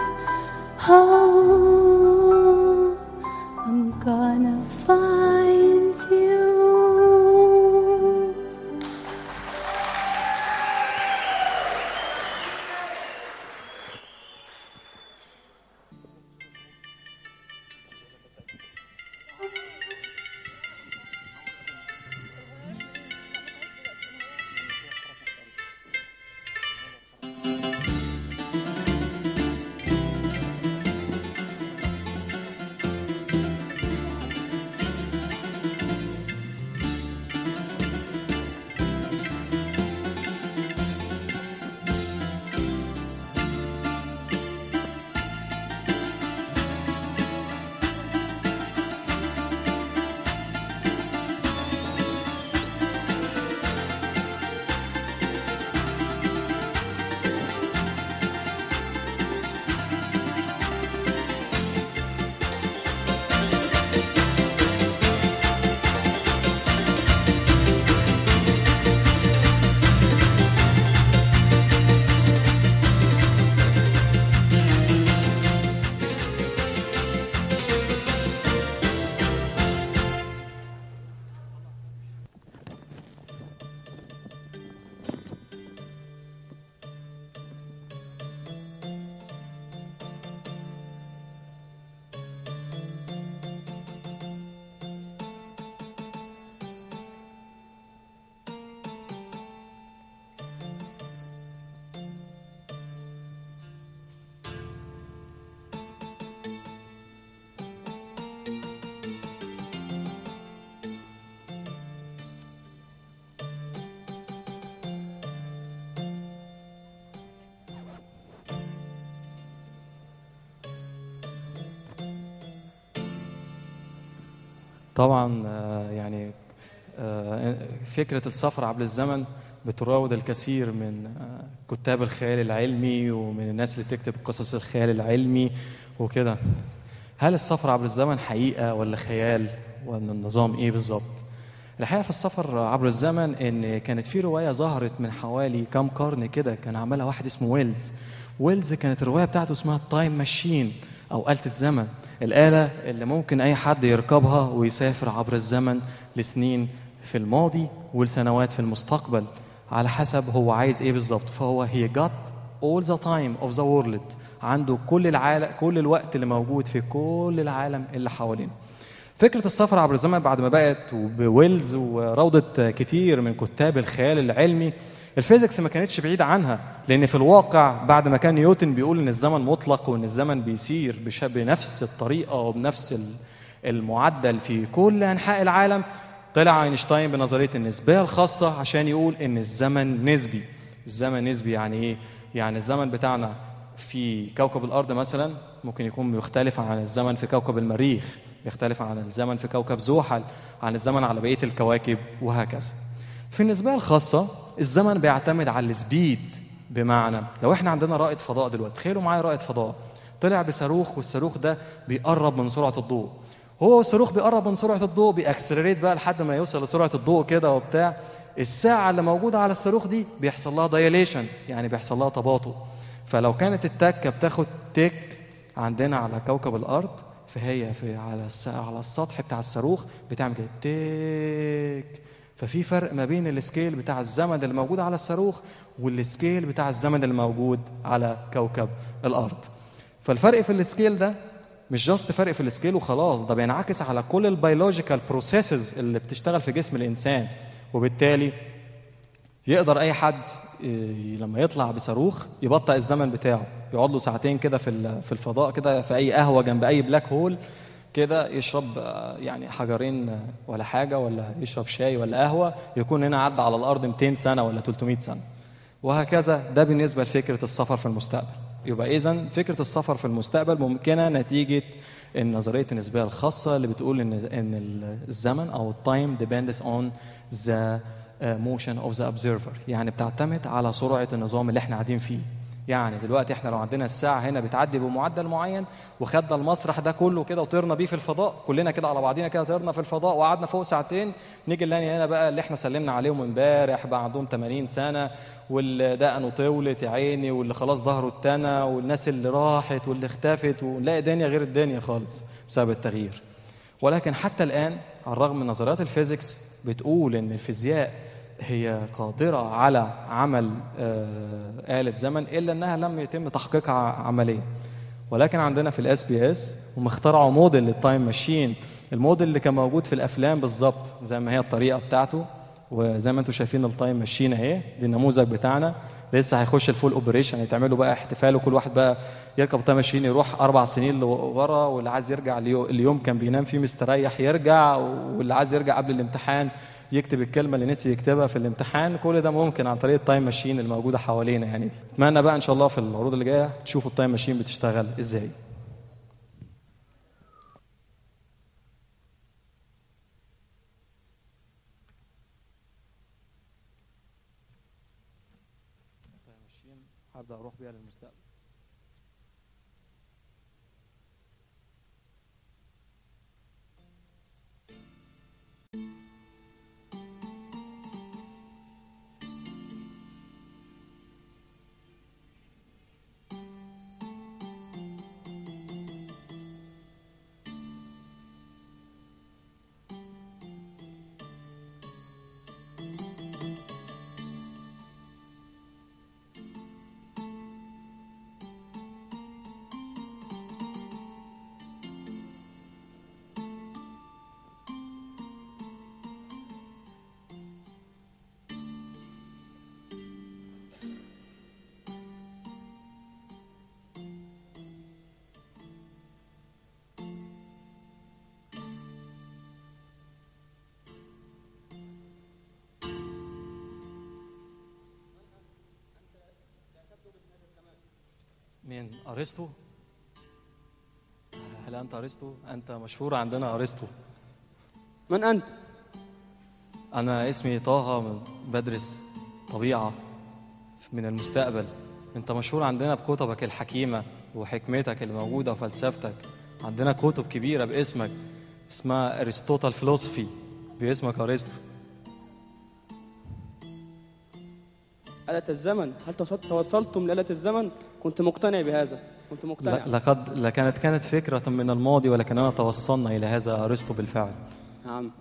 oh, I'm gonna find you. طبعا آه، يعني آه، فكرة السفر عبر الزمن بتراود الكثير من آه، كتاب الخيال العلمي ومن الناس اللي بتكتب قصص الخيال العلمي وكده هل السفر عبر الزمن حقيقة ولا خيال ولا النظام ايه بالظبط الحقيقة في السفر عبر الزمن ان كانت في رواية ظهرت من حوالي كام قرن كده كان عملها واحد اسمه ويلز ويلز كانت الرواية بتاعته اسمها التايم ماشين او آلة الزمن الآلة اللي ممكن أي حد يركبها ويسافر عبر الزمن لسنين في الماضي ولسنوات في المستقبل على حسب هو عايز ايه بالظبط فهو he got all the time of the world عنده كل العالم كل الوقت اللي موجود في كل العالم اللي حوالينا فكرة السفر عبر الزمن بعد ما بقت بويلز وروضة كتير من كتاب الخيال العلمي الفيزيكس ما كانتش بعيدة عنها لأن في الواقع بعد ما كان نيوتن بيقول إن الزمن مطلق وإن الزمن بيسير بش- بنفس الطريقة وبنفس ال- المعدل في كل أنحاء العالم طلع اينشتاين بنظرية النسبية الخاصة عشان يقول إن الزمن نسبي الزمن نسبي يعني إيه؟ يعني الزمن بتاعنا في كوكب الأرض مثلا ممكن يكون مختلف عن الزمن في كوكب المريخ يختلف عن الزمن في كوكب زحل عن الزمن على بقية الكواكب وهكذا في النسبية الخاصة الزمن بيعتمد على السبيد بمعنى لو احنا عندنا رائد فضاء دلوقتي تخيلوا معايا رائد فضاء طلع بصاروخ والصاروخ ده بيقرب من سرعة الضوء هو والصاروخ بيقرب من سرعة الضوء بيأكسلريت بقى لحد ما يوصل لسرعة الضوء كده وبتاع الساعه اللي موجوده على الصاروخ دي بيحصل لها دايليشن يعني بيحصل لها تباطؤ فلو كانت التكه بتاخد تك عندنا على كوكب الارض فهي في على الس- على السطح بتاع الصاروخ بتعمل كده تك ففي فرق ما بين السكيل بتاع الزمن اللي موجود على الصاروخ والسكيل بتاع الزمن اللي موجود على كوكب الارض فالفرق في السكيل ده مش جاست فرق في السكيل وخلاص ده بينعكس على كل البيولوجيكال بروسيسز اللي بتشتغل في جسم الانسان وبالتالي يقدر اي حد إيه، لما يطلع بصاروخ يبطئ الزمن بتاعه يقعد له ساعتين كده في ال- في الفضاء كده في اي قهوه جنب اي بلاك هول كده يشرب آه، يعني حجرين آه، ولا حاجه ولا يشرب شاي ولا قهوه يكون هنا عدى على الارض 200 سنه ولا 300 سنه وهكذا ده بالنسبه لفكره السفر في المستقبل يبقى اذا فكره السفر في المستقبل ممكنه نتيجه النظريه النسبيه الخاصه اللي بتقول ان ان الزمن او التايم depends on the motion of the observer يعني بتعتمد على سرعه النظام اللي احنا قاعدين فيه يعني دلوقتي احنا لو عندنا الساعه هنا بتعدي بمعدل معين وخدنا المسرح ده كله كده وطرنا بيه في الفضاء كلنا كده على بعضينا كده طرنا في الفضاء وقعدنا فوق ساعتين نيجي نلاقي هنا بقى اللي احنا سلمنا عليهم امبارح بقى عندهم 80 سنه واللي دقنه طولت يا عيني واللي خلاص ظهره اتنى والناس اللي راحت واللي اختفت ونلاقي دنيا غير الدنيا خالص بسبب التغيير ولكن حتى الان على الرغم من نظريات الفيزيكس بتقول ان الفيزياء هي قادرة على عمل آه، آلة زمن إلا أنها لم يتم تحقيقها عمليا ولكن عندنا في الاس بي اس هم اخترعوا موديل للتايم ماشين الموديل اللي كان موجود في الافلام بالظبط زي ما هي الطريقه بتاعته وزي ما انتم شايفين التايم ماشين اهي دي النموذج بتاعنا لسه هيخش الفول اوبريشن هيتعملوا بقى احتفال وكل واحد بقى يركب تايم ماشين يروح اربع سنين لورا واللي عايز يرجع اليو- اليوم كان بينام فيه مستريح يرجع واللي عايز يرجع قبل الامتحان يكتب الكلمه اللي نسي يكتبها في الامتحان كل ده ممكن عن طريق التايم ماشين الموجوده حوالينا يعني دي اتمنى بقى ان شاء الله في العروض اللي جايه تشوفوا التايم ماشين بتشتغل ازاي هبدا اروح بيها للمستقبل مين ارسطو هل انت ارسطو انت مشهور عندنا ارسطو من انت انا اسمي طه بدرس طبيعه من المستقبل انت مشهور عندنا بكتبك الحكيمه وحكمتك اللي موجوده وفلسفتك عندنا كتب كبيره باسمك اسمها ارسطوطال فلوسفي باسمك ارسطو آلة الزمن هل توصلت- توصلتم لآلة الزمن كنت مقتنع بهذا كنت مقتنع لا- لقد لكانت كانت فكره من الماضي ولكننا توصلنا الى هذا ارسطو بالفعل نعم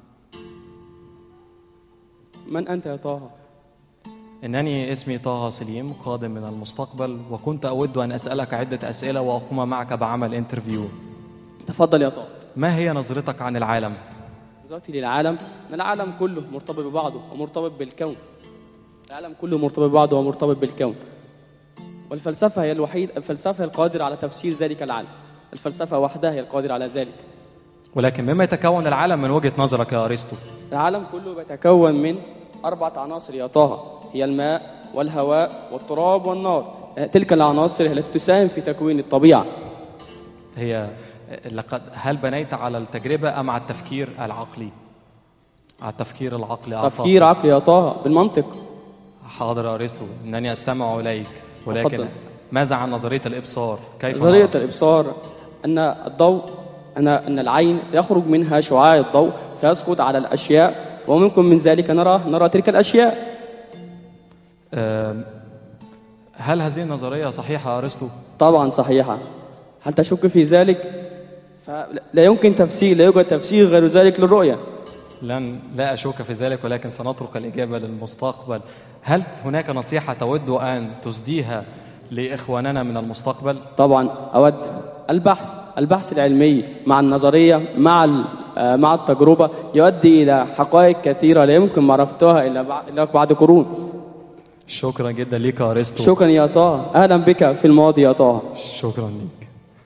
من أنت يا طه إنني اسمي طه سليم قادم من المستقبل وكنت أود أن أسألك عدة أسئلة وأقوم معك بعمل انترفيو تفضل يا طه ما هي نظرتك عن العالم؟ نظرتي للعالم ان العالم كله مرتبط ببعضه ومرتبط بالكون العالم كله مرتبط ببعضه ومرتبط بالكون والفلسفة هي الوحيد الفلسفة هي القادرة على تفسير ذلك العالم الفلسفة وحدها هي القادرة على ذلك ولكن مما يتكون العالم من وجهة نظرك يا أرسطو العالم كله بيتكون من أربعة عناصر يا طه هي الماء والهواء والتراب والنار تلك العناصر هي التي تساهم في تكوين الطبيعة هي لقد هل بنيت على التجربة أم على التفكير العقلي؟ على التفكير العقلي عفوا. تفكير عقلي يا طه بالمنطق حاضر يا أرسطو إنني أستمع إليك ولكن تفضل. ماذا عن نظرية الإبصار؟ كيف نظرية نرى؟ الإبصار أن الضوء أن أن العين يخرج منها شعاع الضوء فيسقط على الأشياء وممكن من ذلك نرى نرى تلك الأشياء آم، هل هذه النظرية صحيحة أرسطو؟ طبعا صحيحة هل تشك في ذلك؟ فلا يمكن تفسير لا يوجد تفسير غير ذلك للرؤية لن لا أشك في ذلك ولكن سنترك الإجابة للمستقبل هل هناك نصيحة تود أن تسديها لإخواننا من المستقبل؟ طبعا أود البحث البحث العلمي مع النظرية مع ال- آه، مع التجربة يؤدي إلى حقائق كثيرة لا يمكن معرفتها إلا بعد إلا بعد قرون شكرا جدا ليك يا أرسطو شكرا يا طه أهلا بك في الماضي يا طه شكرا ليك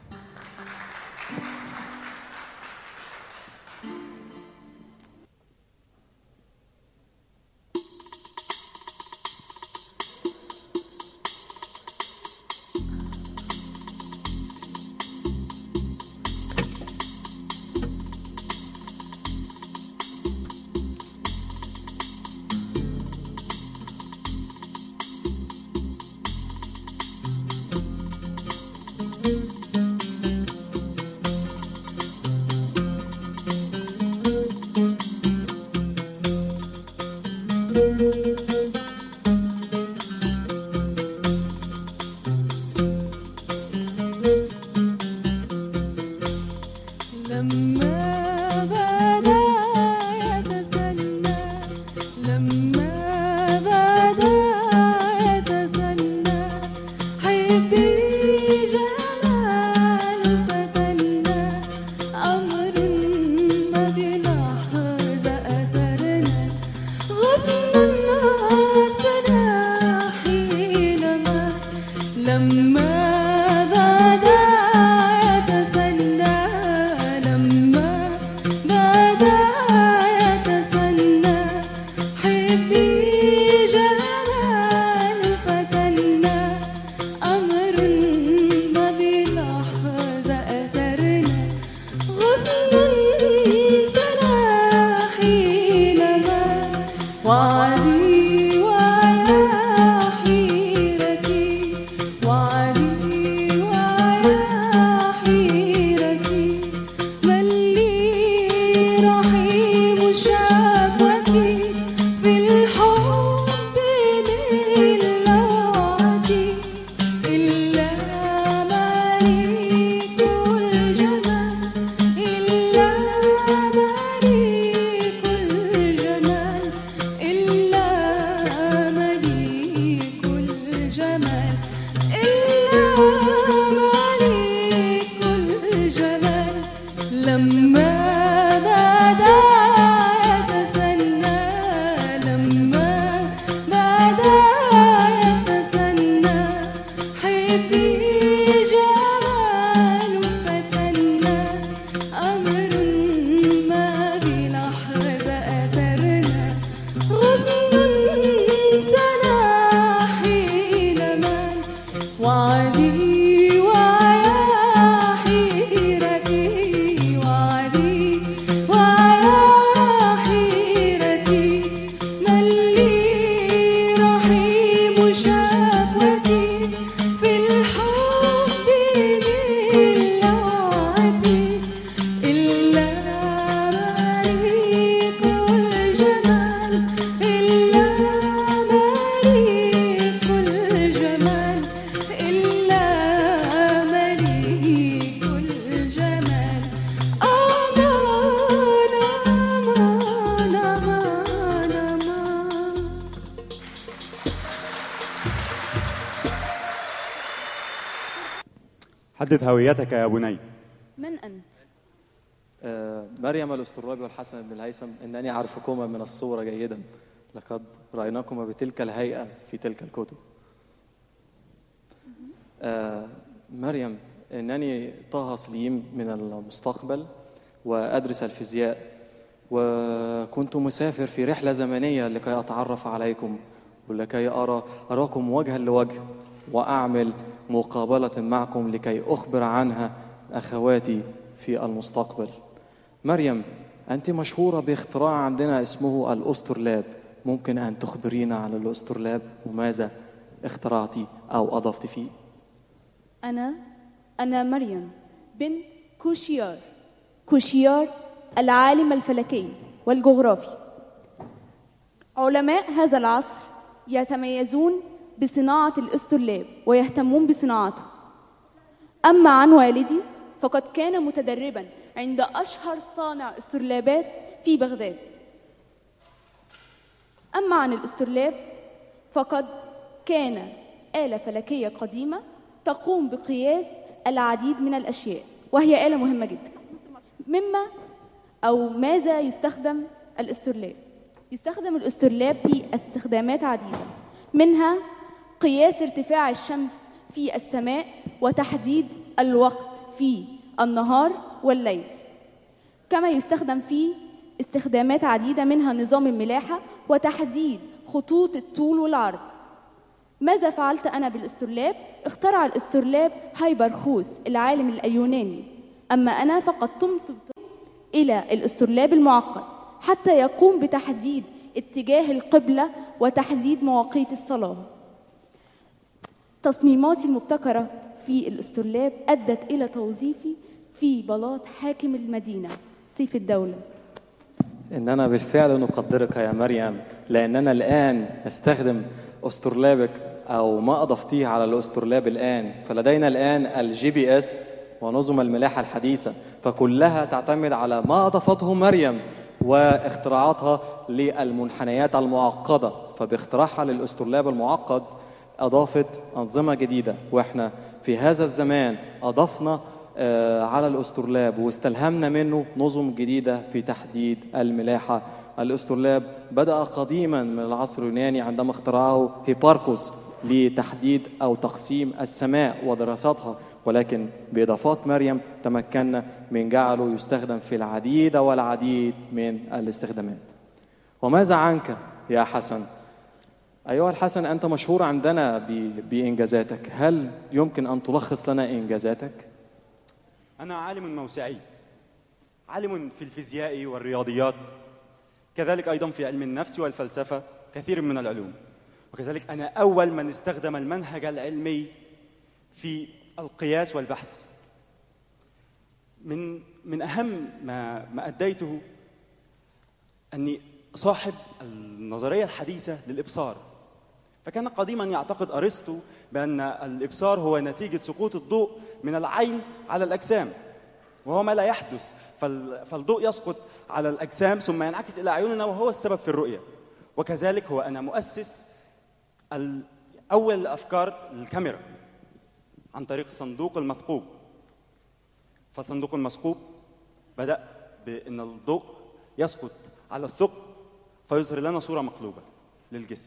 لما بدا يتسنى لما بدا يتسنى حبي جمال فتنا أمر ما بلحظة أثرنا غصنا عسنا حينما لما بدا يتسنى لما بدا يتسنى حبي جمال فتنا أمر ما بلحظة أثرنا غصن سنا حينما وعدي ويا حيرتي وعدي ويا حيرتي من لي رحيم شكوتي في الحب للوعدي إلا مليك الجمال إلا مليك الجمال إلا مليك الجمال إلا مليك الجمال لما بدا يتسنى لما بدا يتسنى حبي جمال فتنا أمر ما بلحظة أثرنا غصن سنا حينما وعدي ويا حيرتي وعدي ويا حيرتي من لي رحيم شكوتي في الحب للوعدي إلا مليك الجمال إلا مليك الجمال إلا مليك الجمال أمان أمان أمان أمان حدد هويتك يا بني من أنت؟ آه، مريم الأسطرابي والحسن بن الهيثم إنني أعرفكما من الصورة جيدا لقد رأيناكما بتلك الهيئة في تلك الكتب آه، مريم إنني طه سليم من المستقبل وأدرس الفيزياء وكنت مسافر في رحلة زمنية لكي أتعرف عليكم ولكي أرى أراكم وجها لوجه وأعمل مقابلة معكم لكي أخبر عنها أخواتي في المستقبل مريم أنت مشهورة باختراع عندنا اسمه الأسترلاب ممكن أن تخبرينا عن الأسترلاب وماذا اخترعتي أو أضفت فيه أنا أنا مريم بنت كوشيار كوشيار العالم الفلكي والجغرافي علماء هذا العصر يتميزون بصناعة الأسترلاب ويهتمون بصناعته أما عن والدي فقد كان متدربا عند أشهر صانع استرلابات في بغداد أما عن الأسترلاب فقد كان آلة فلكية قديمة تقوم بقياس العديد من الأشياء وهي آلة مهمة جدا مما أو ماذا يستخدم الأسترلاب يستخدم الأسترلاب في استخدامات عديدة منها قياس ارتفاع الشمس في السماء وتحديد الوقت في النهار والليل كما يستخدم في استخدامات عديدة منها نظام الملاحة وتحديد خطوط الطول والعرض ماذا فعلت أنا بالاسترلاب؟ اخترع الاسترلاب هايبرخوس العالم اليوناني أما أنا فقد قمت إلى الاسترلاب المعقد حتى يقوم بتحديد اتجاه القبلة وتحديد مواقيت الصلاة تصميماتي المبتكرة في الاسترلاب أدت إلى توظيفي في بلاط حاكم المدينة سيف الدولة إننا بالفعل نقدرك يا مريم لأننا الآن نستخدم أسترلابك أو ما أضفتيه على الأسترلاب الآن فلدينا الآن الجي بي إس ونظم الملاحة الحديثة فكلها تعتمد على ما أضافته مريم واختراعاتها للمنحنيات المعقدة فباختراعها للأسترلاب المعقد أضافت أنظمة جديدة وإحنا في هذا الزمان أضفنا آه، على الأسترلاب واستلهمنا منه نظم جديدة في تحديد الملاحة الأسترلاب بدأ قديما من العصر اليوناني عندما اخترعه هيباركوس لتحديد أو تقسيم السماء ودراستها ولكن بإضافات مريم تمكنا من جعله يستخدم في العديد والعديد من الاستخدامات وماذا عنك يا حسن؟ أيها الحسن أنت مشهور عندنا ب- بإنجازاتك هل يمكن أن تلخص لنا إنجازاتك؟ أنا عالم موسعي عالم في الفيزياء والرياضيات كذلك أيضا في علم النفس والفلسفة كثير من العلوم وكذلك أنا أول من استخدم المنهج العلمي في القياس والبحث من من أهم ما ما أديته أني صاحب النظرية الحديثة للإبصار فكان قديما يعتقد أرسطو بأن الإبصار هو نتيجة سقوط الضوء من العين على الأجسام وهو ما لا يحدث فال- فالضوء يسقط على الأجسام ثم ينعكس إلى أعيننا وهو السبب في الرؤية وكذلك هو أنا مؤسس ال- أول أفكار الكاميرا عن طريق صندوق المثقوب فالصندوق المثقوب بدأ بأن الضوء يسقط على الثقب فيظهر لنا صورة مقلوبة للجسم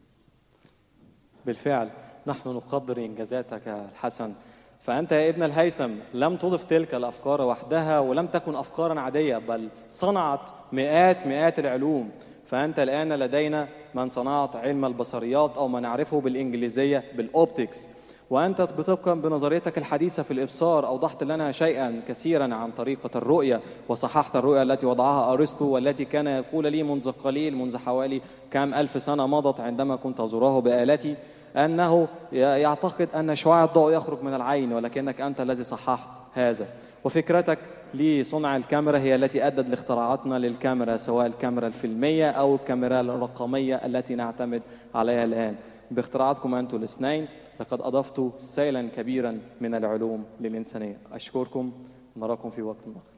بالفعل نحن نقدر إنجازاتك يا الحسن فأنت يا ابن الهيثم لم تضف تلك الأفكار وحدها ولم تكن أفكارا عادية بل صنعت مئات مئات العلوم فأنت الآن لدينا من صنعت علم البصريات أو ما نعرفه بالإنجليزية بالأوبتكس وأنت بطبقا بنظريتك الحديثة في الإبصار أوضحت لنا شيئا كثيرا عن طريقة الرؤية وصححت الرؤية التي وضعها أرسطو والتي كان يقول لي منذ قليل منذ حوالي كام ألف سنة مضت عندما كنت أزوره بآلتي أنه يعتقد أن شعاع الضوء يخرج من العين ولكنك أنت الذي صححت هذا وفكرتك لصنع الكاميرا هي التي أدت لاختراعاتنا للكاميرا سواء الكاميرا الفيلمية أو الكاميرا الرقمية التي نعتمد عليها الآن باختراعاتكم أنتم الاثنين لقد أضفتوا سيلا كبيرا من العلوم للإنسانية أشكركم نراكم في وقت آخر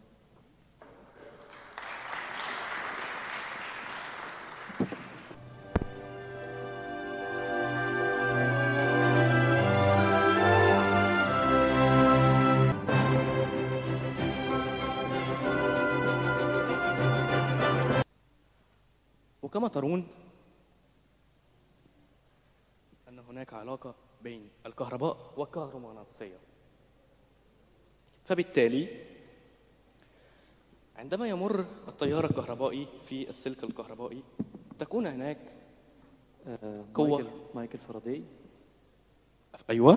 وكما ترون أن هناك علاقة بين الكهرباء والكهرومغناطيسية فبالتالي عندما يمر التيار الكهربائي في السلك الكهربائي تكون هناك قوة مايكل, مايكل فاراداي أيوة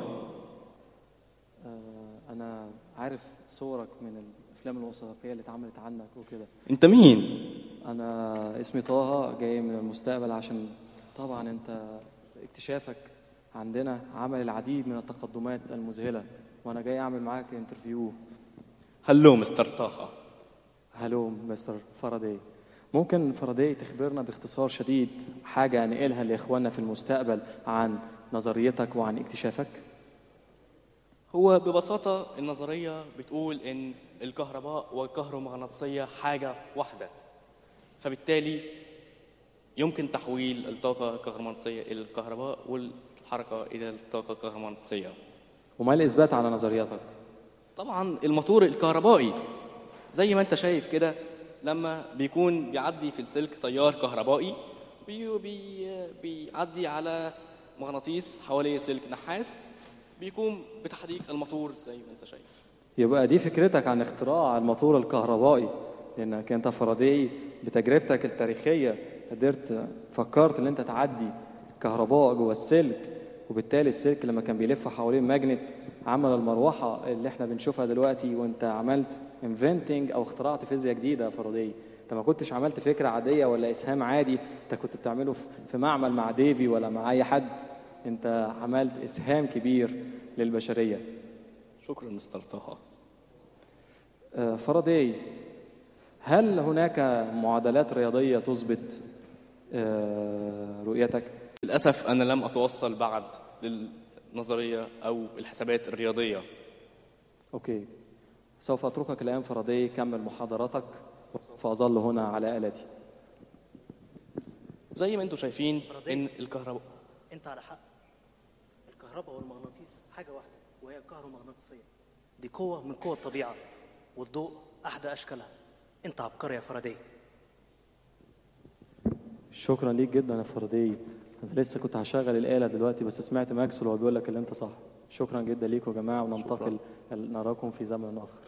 آه، أنا عارف صورك من الأفلام الوثائقية اللي اتعملت عنك وكده أنت مين؟ أنا اسمي طه جاي من المستقبل عشان طبعا أنت اكتشافك عندنا عمل العديد من التقدمات المذهلة وأنا جاي أعمل معاك انترفيو هلو مستر طه هلو مستر فاراداي ممكن فاراداي تخبرنا باختصار شديد حاجة نقلها لإخواننا في المستقبل عن نظريتك وعن اكتشافك؟ هو ببساطة النظرية بتقول إن الكهرباء والكهرومغناطيسية حاجة واحدة فبالتالي يمكن تحويل الطاقة الكهرومغناطيسية إلى الكهرباء والحركة إلى الطاقة الكهرومغناطيسية وما الإثبات على نظريتك؟ طبعا الموتور الكهربائي زي ما انت شايف كده لما بيكون بيعدي في السلك تيار كهربائي بي بي بيعدي على مغناطيس حواليه سلك نحاس بيقوم بتحريك الموتور زي ما انت شايف يبقى دي فكرتك عن اختراع الموتور الكهربائي لأنك أنت فاراداي بتجربتك التاريخية قدرت فكرت إن أنت تعدي كهرباء جوه السلك وبالتالي السلك لما كان بيلف حواليه ماجنت عمل المروحة اللي احنا بنشوفها دلوقتي وانت عملت انفنتنج او اخترعت فيزياء جديدة فاراداي انت ما كنتش عملت فكرة عادية ولا اسهام عادي انت كنت بتعمله في- في معمل مع ديفي ولا مع اي حد انت عملت اسهام كبير للبشرية شكرا مستر طه آه، فاراداي هل هناك معادلات رياضية تثبت آه، رؤيتك؟ للأسف أنا لم أتوصل بعد للنظرية أو الحسابات الرياضية اوكي سوف اتركك الان فاراداي كمل محاضرتك وسوف اظل هنا على آلتي زي ما انتم شايفين إن الكهرباء انت على حق الكهرباء والمغناطيس حاجه واحده وهي الكهرومغناطيسيه دي قوه من قوى الطبيعه والضوء احدى اشكالها انت عبقري يا فاراداي شكرا ليك جدا يا فاراداي انا لسه كنت هشغل الآلة دلوقتي بس سمعت ماكسول وهو بيقول لك اللي انت صح شكرا جدا ليكم يا جماعة وننتقل نراكم في زمن آخر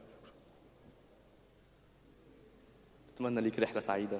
أتمنى ليك رحلة سعيدة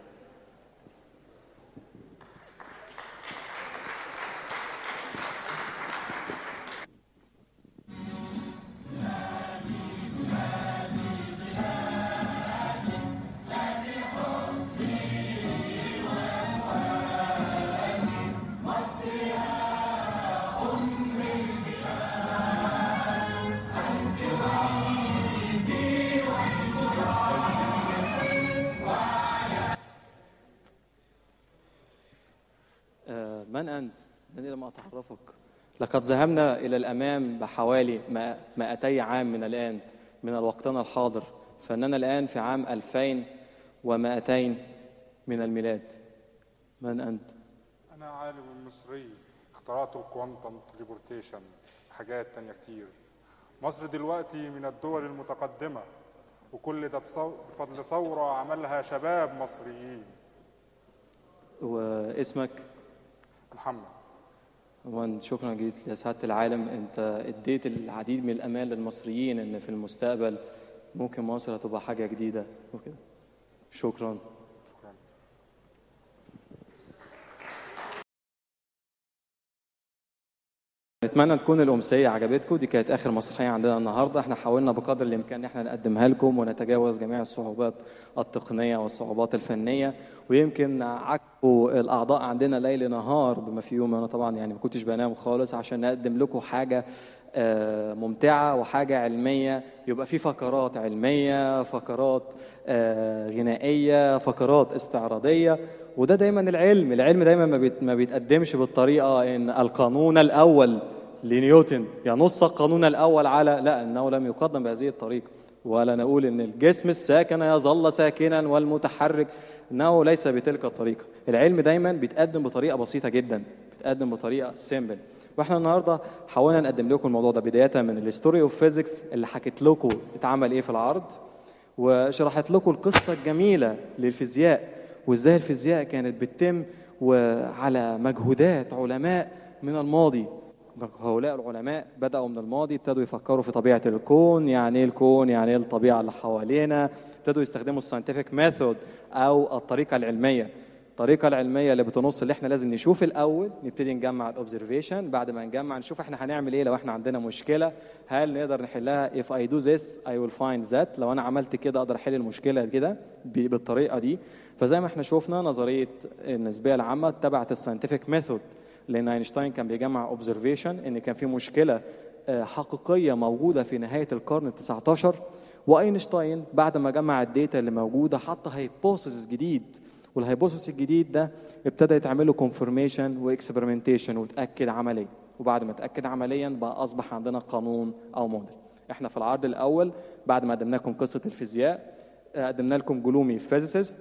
آه، من أنت؟ من لم أتعرفك لقد ذهبنا إلى الأمام بحوالي ما- 200 عام من الآن من وقتنا الحاضر فإننا الآن في عام 2200 من الميلاد من أنت؟ أنا عالم مصري اخترعت الكوانتم تليبورتيشن حاجات تانية كتير مصر دلوقتي من الدول المتقدمة وكل ده بصو- بفضل ثورة عملها شباب مصريين واسمك؟ محمد وان شكرا جدا يا سعادة العالم انت اديت العديد من الامال للمصريين ان في المستقبل ممكن مصر هتبقى حاجة جديدة وكده شكرا نتمنى تكون الأمسية عجبتكم دي كانت آخر مسرحية عندنا النهاردة احنا حاولنا بقدر الإمكان ان احنا نقدمها لكم ونتجاوز جميع الصعوبات التقنية والصعوبات الفنية ويمكن عكوا الأعضاء عندنا ليل نهار بما فيهم أنا طبعا يعني ما كنتش بنام خالص عشان نقدم لكم حاجة آه، ممتعة وحاجة علمية يبقى في فقرات علمية فقرات آه، غنائية فقرات استعراضية وده دايما العلم العلم دايما ما بيت- ما بيتقدمش بالطريقة ان القانون الأول لنيوتن ينص القانون الأول على لا أنه لم يقدم بهذه الطريقة ولا نقول ان الجسم الساكن يظل ساكنا والمتحرك انه ليس بتلك الطريقه العلم دايما بيتقدم بطريقه بسيطه جدا بيتقدم بطريقه سيمبل واحنا النهارده حاولنا نقدم لكم الموضوع ده بدايه من الهيستوري اوف فيزيكس اللي حكيت لكم اتعمل ايه في العرض وشرحت لكم القصه الجميله للفيزياء وازاي الفيزياء كانت بتتم وعلى مجهودات علماء من الماضي هؤلاء العلماء بدأوا من الماضي ابتدوا يفكروا في طبيعة الكون يعني ايه الكون يعني ايه الطبيعة اللي حوالينا ابتدوا يستخدموا الساينتفك ميثود أو الطريقة العلمية الطريقة العلمية اللي بتنص اللي احنا لازم نشوف الأول نبتدي نجمع الاوبزرفيشن بعد ما نجمع نشوف احنا هنعمل ايه لو احنا عندنا مشكلة هل نقدر نحلها if I do this I will find that لو انا عملت كده اقدر احل المشكلة كده ب- بالطريقة دي فزي ما احنا شفنا نظرية النسبية العامة تبعت الساينتفك ميثود لان اينشتاين كان بيجمع اوبزرفيشن ان كان في مشكله آه، حقيقيه موجوده في نهايه القرن ال 19 واينشتاين بعد ما جمع الداتا اللي موجوده حط هايبوثيسز جديد والهايبوثيسيس الجديد ده ابتدى يتعمل له كونفirmation واكسبيرمنتيشن وتاكد عمليا وبعد ما اتاكد عمليا بقى اصبح عندنا قانون او موديل احنا في العرض الاول بعد ما قدمنا لكم قصه الفيزياء آه، قدمنا لكم جلومي فيزيست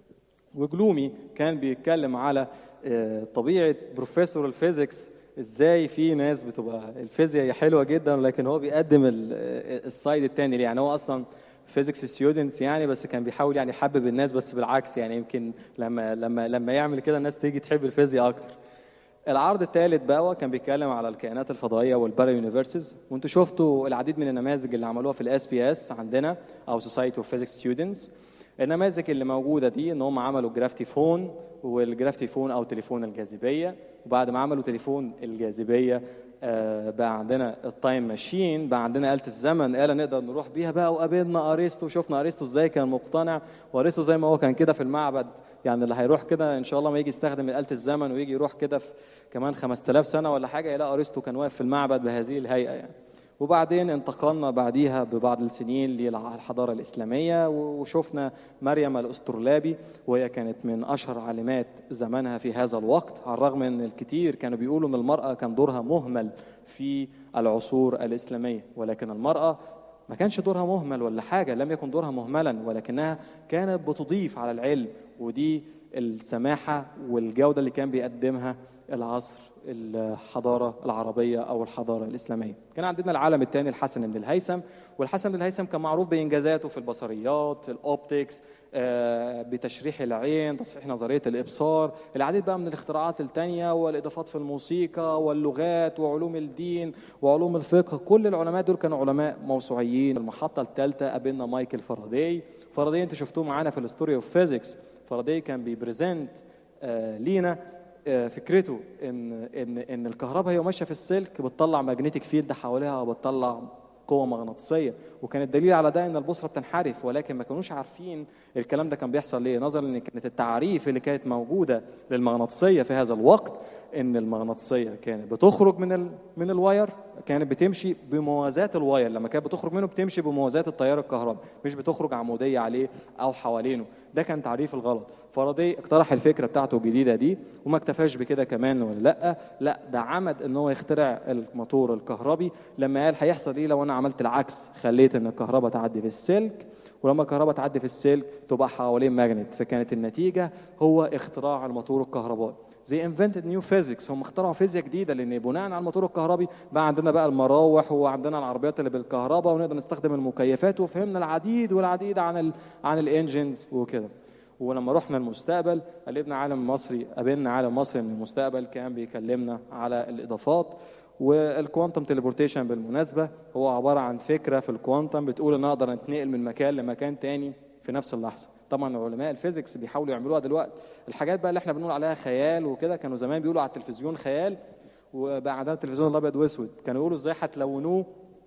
وجلومي كان بيتكلم على آه، طبيعه بروفيسور الفيزيكس ازاي في ناس بتبقى الفيزياء هي حلوه جدا لكن هو بيقدم ال- آه، السايد التاني ليه يعني هو اصلا فيزيكس ستودنتس يعني بس كان بيحاول يعني يحبب الناس بس بالعكس يعني يمكن لما لما لما يعمل كده الناس تيجي تحب الفيزياء اكتر العرض الثالث بقى هو كان بيتكلم على الكائنات الفضائيه والبارا يونيفرسز وانتوا شفتوا العديد من النماذج اللي عملوها في الاس بي اس عندنا او سوسايتي اوف فيزيكس ستودنتس النماذج اللي موجوده دي ان هم عملوا جرافتي فون والجرافتي فون او تليفون الجاذبيه وبعد ما عملوا تليفون الجاذبيه آه، بقى عندنا التايم ماشين بقى عندنا آلة الزمن آلة نقدر نروح بيها بقى وقابلنا أرسطو وشفنا أرسطو ازاي كان مقتنع وأرسطو زي ما هو كان كده في المعبد يعني اللي هيروح كده إن شاء الله ما يجي يستخدم آلة الزمن ويجي يروح كده في كمان 5000 سنة ولا حاجة يلاقي أرسطو كان واقف في المعبد بهذه الهيئة يعني وبعدين انتقلنا بعديها ببعض السنين للحضارة الإسلامية وشفنا مريم الأسترلابي وهي كانت من أشهر عالمات زمانها في هذا الوقت على الرغم أن الكثير كانوا بيقولوا أن المرأة كان دورها مهمل في العصور الإسلامية ولكن المرأة ما كانش دورها مهمل ولا حاجة لم يكن دورها مهملا ولكنها كانت بتضيف على العلم ودي السماحة والجودة اللي كان بيقدمها العصر الحضارة العربية أو الحضارة الإسلامية كان عندنا العالم الثاني الحسن بن الهيثم والحسن بن الهيثم كان معروف بإنجازاته في البصريات الأوبتكس آه، بتشريح العين تصحيح نظرية الإبصار العديد بقى من الاختراعات التانية والإضافات في الموسيقى واللغات وعلوم الدين وعلوم الفقه كل العلماء دول كانوا علماء موسوعيين المحطة الثالثة قابلنا مايكل فاراداي فاراداي انتوا شفتوه معانا في الستوري اوف فيزيكس فاراداي كان بيبريزنت آه، لينا آه، فكرته ان ان ان الكهرباء هي ماشيه في السلك بتطلع ماجنتيك فيلد حواليها وبتطلع قوه مغناطيسيه وكان الدليل على ده ان البوصله بتنحرف ولكن ما كانوش عارفين الكلام ده كان بيحصل ليه نظرا ان كانت التعاريف اللي كانت موجوده للمغناطيسيه في هذا الوقت ان المغناطيسيه كانت بتخرج من ال من الواير كانت بتمشي بموازاه الواير لما كانت بتخرج منه بتمشي بموازاه التيار الكهربائي مش بتخرج عموديه عليه او حوالينه ده كان تعريف الغلط فاراداي اقترح الفكره بتاعته الجديده دي وما اكتفاش بكده كمان ولا لا لا ده عمد ان هو يخترع الموتور الكهربي لما قال هيحصل ايه لو انا عملت العكس خليت ان الكهرباء تعدي في السلك ولما الكهرباء تعدي في السلك تبقى حواليه ماجنت فكانت النتيجه هو اختراع الموتور الكهربائي زي انفنتد نيو فيزيكس هم اخترعوا فيزياء جديده لان بناء على الموتور الكهربي بقى عندنا بقى المراوح وعندنا العربيات اللي بالكهرباء ونقدر نستخدم المكيفات وفهمنا العديد والعديد عن ال عن الانجنز وكده ولما رحنا المستقبل قابلنا عالم مصري قابلنا عالم مصري من المستقبل كان بيكلمنا على الاضافات والكوانتم تليبورتيشن بالمناسبه هو عباره عن فكره في الكوانتم بتقول ان اقدر اتنقل من مكان لمكان تاني في نفس اللحظه طبعا علماء الفيزيكس بيحاولوا يعملوها دلوقتي الحاجات بقى اللي احنا بنقول عليها خيال وكده كانوا زمان بيقولوا على التلفزيون خيال وبقى عندنا التلفزيون الابيض واسود كانوا يقولوا ازاي هتلونوه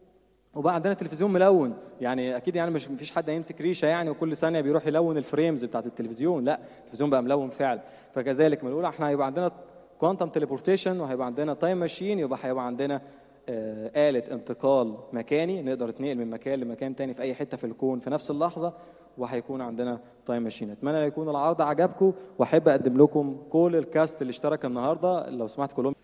وبقى عندنا تلفزيون ملون يعني اكيد يعني مش مفيش حد هيمسك ريشه يعني وكل ثانيه بيروح يلون الفريمز بتاعت التلفزيون لا التلفزيون بقى ملون فعلا فكذلك بنقول احنا هيبقى عندنا كوانتم تليبورتيشن وهيبقى عندنا تايم ماشين يبقى هيبقى عندنا آه، آلة انتقال مكاني نقدر نتنقل من مكان لمكان تاني في أي حتة في الكون في نفس اللحظة وهيكون عندنا تايم ماشين أتمنى أن يكون العرض عجبكم وأحب أقدم لكم كل الكاست اللي اشترك النهاردة لو سمحت كلهم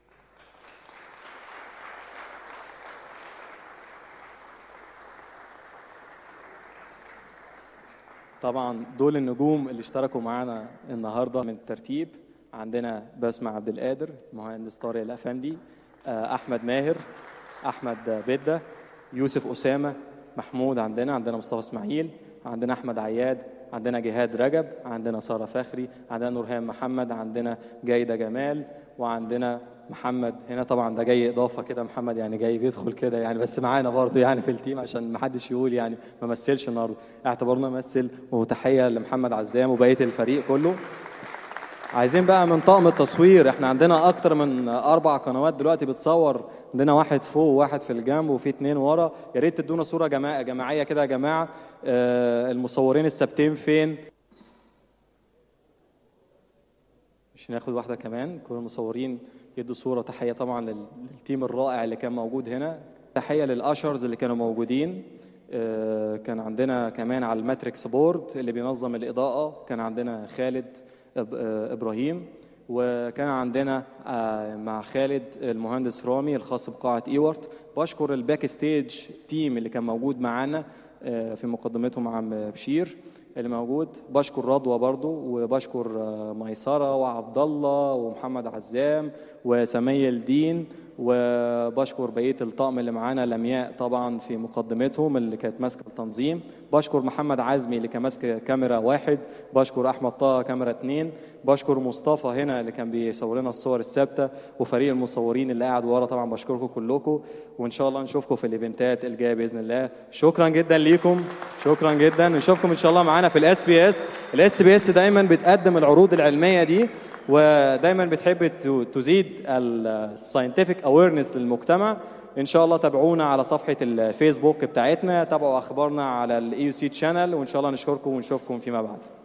طبعا دول النجوم اللي اشتركوا معانا النهارده من الترتيب عندنا بسمة عبد القادر مهندس طارق الافندي آه، احمد ماهر احمد بده يوسف اسامه محمود عندنا عندنا مصطفى اسماعيل عندنا احمد عياد عندنا جهاد رجب عندنا ساره فخري عندنا نورهان محمد عندنا جايده جمال وعندنا محمد هنا طبعا ده جاي اضافه كده محمد يعني جاي بيدخل كده يعني بس معانا برضه يعني في التيم عشان ما حدش يقول يعني ما مثلش النهارده اعتبرنا مثل وتحيه لمحمد عزام وبقيه الفريق كله عايزين بقى من طاقم التصوير احنا عندنا اكتر من اربع قنوات دلوقتي بتصور عندنا واحد فوق وواحد في الجنب وفي اتنين ورا يا ريت تدونا صوره جماعة جماعيه كده يا جماعه آه المصورين الثابتين فين مش ناخد واحده كمان كل المصورين يدوا صوره تحيه طبعا لل- للتيم الرائع اللي كان موجود هنا تحيه للاشرز اللي كانوا موجودين آه، كان عندنا كمان على الماتريكس بورد اللي بينظم الإضاءة كان عندنا خالد إب- آه، إبراهيم وكان عندنا آه، مع خالد المهندس رامي الخاص بقاعة إيورت بشكر الباك ستيج تيم اللي كان موجود معانا آه، في مقدمتهم عم بشير اللي موجود بشكر رضوى برضو وبشكر آه، ميسرة وعبد الله ومحمد عزام وسمية الدين وبشكر بقية الطقم اللي معانا لمياء طبعا في مقدمتهم اللي كانت ماسكة التنظيم بشكر محمد عزمي اللي كان ماسك كاميرا واحد بشكر أحمد طه كاميرا اتنين بشكر مصطفى هنا اللي كان بيصور لنا الصور الثابتة وفريق المصورين اللي قاعد ورا طبعا بشكركم كلكم وإن شاء الله نشوفكم في الإيفنتات الجاية بإذن الله شكرا جدا ليكم شكرا جدا نشوفكم إن شاء الله معانا في الاس بي اس الاس بي اس دايما بتقدم العروض العلمية دي ودايما بتحب تو- تزيد الساينتفك اويرنس للمجتمع ان شاء الله تابعونا على صفحه الفيسبوك بتاعتنا تابعوا اخبارنا على الاي يو سي تشانل وان شاء الله نشكركم ونشوفكم فيما بعد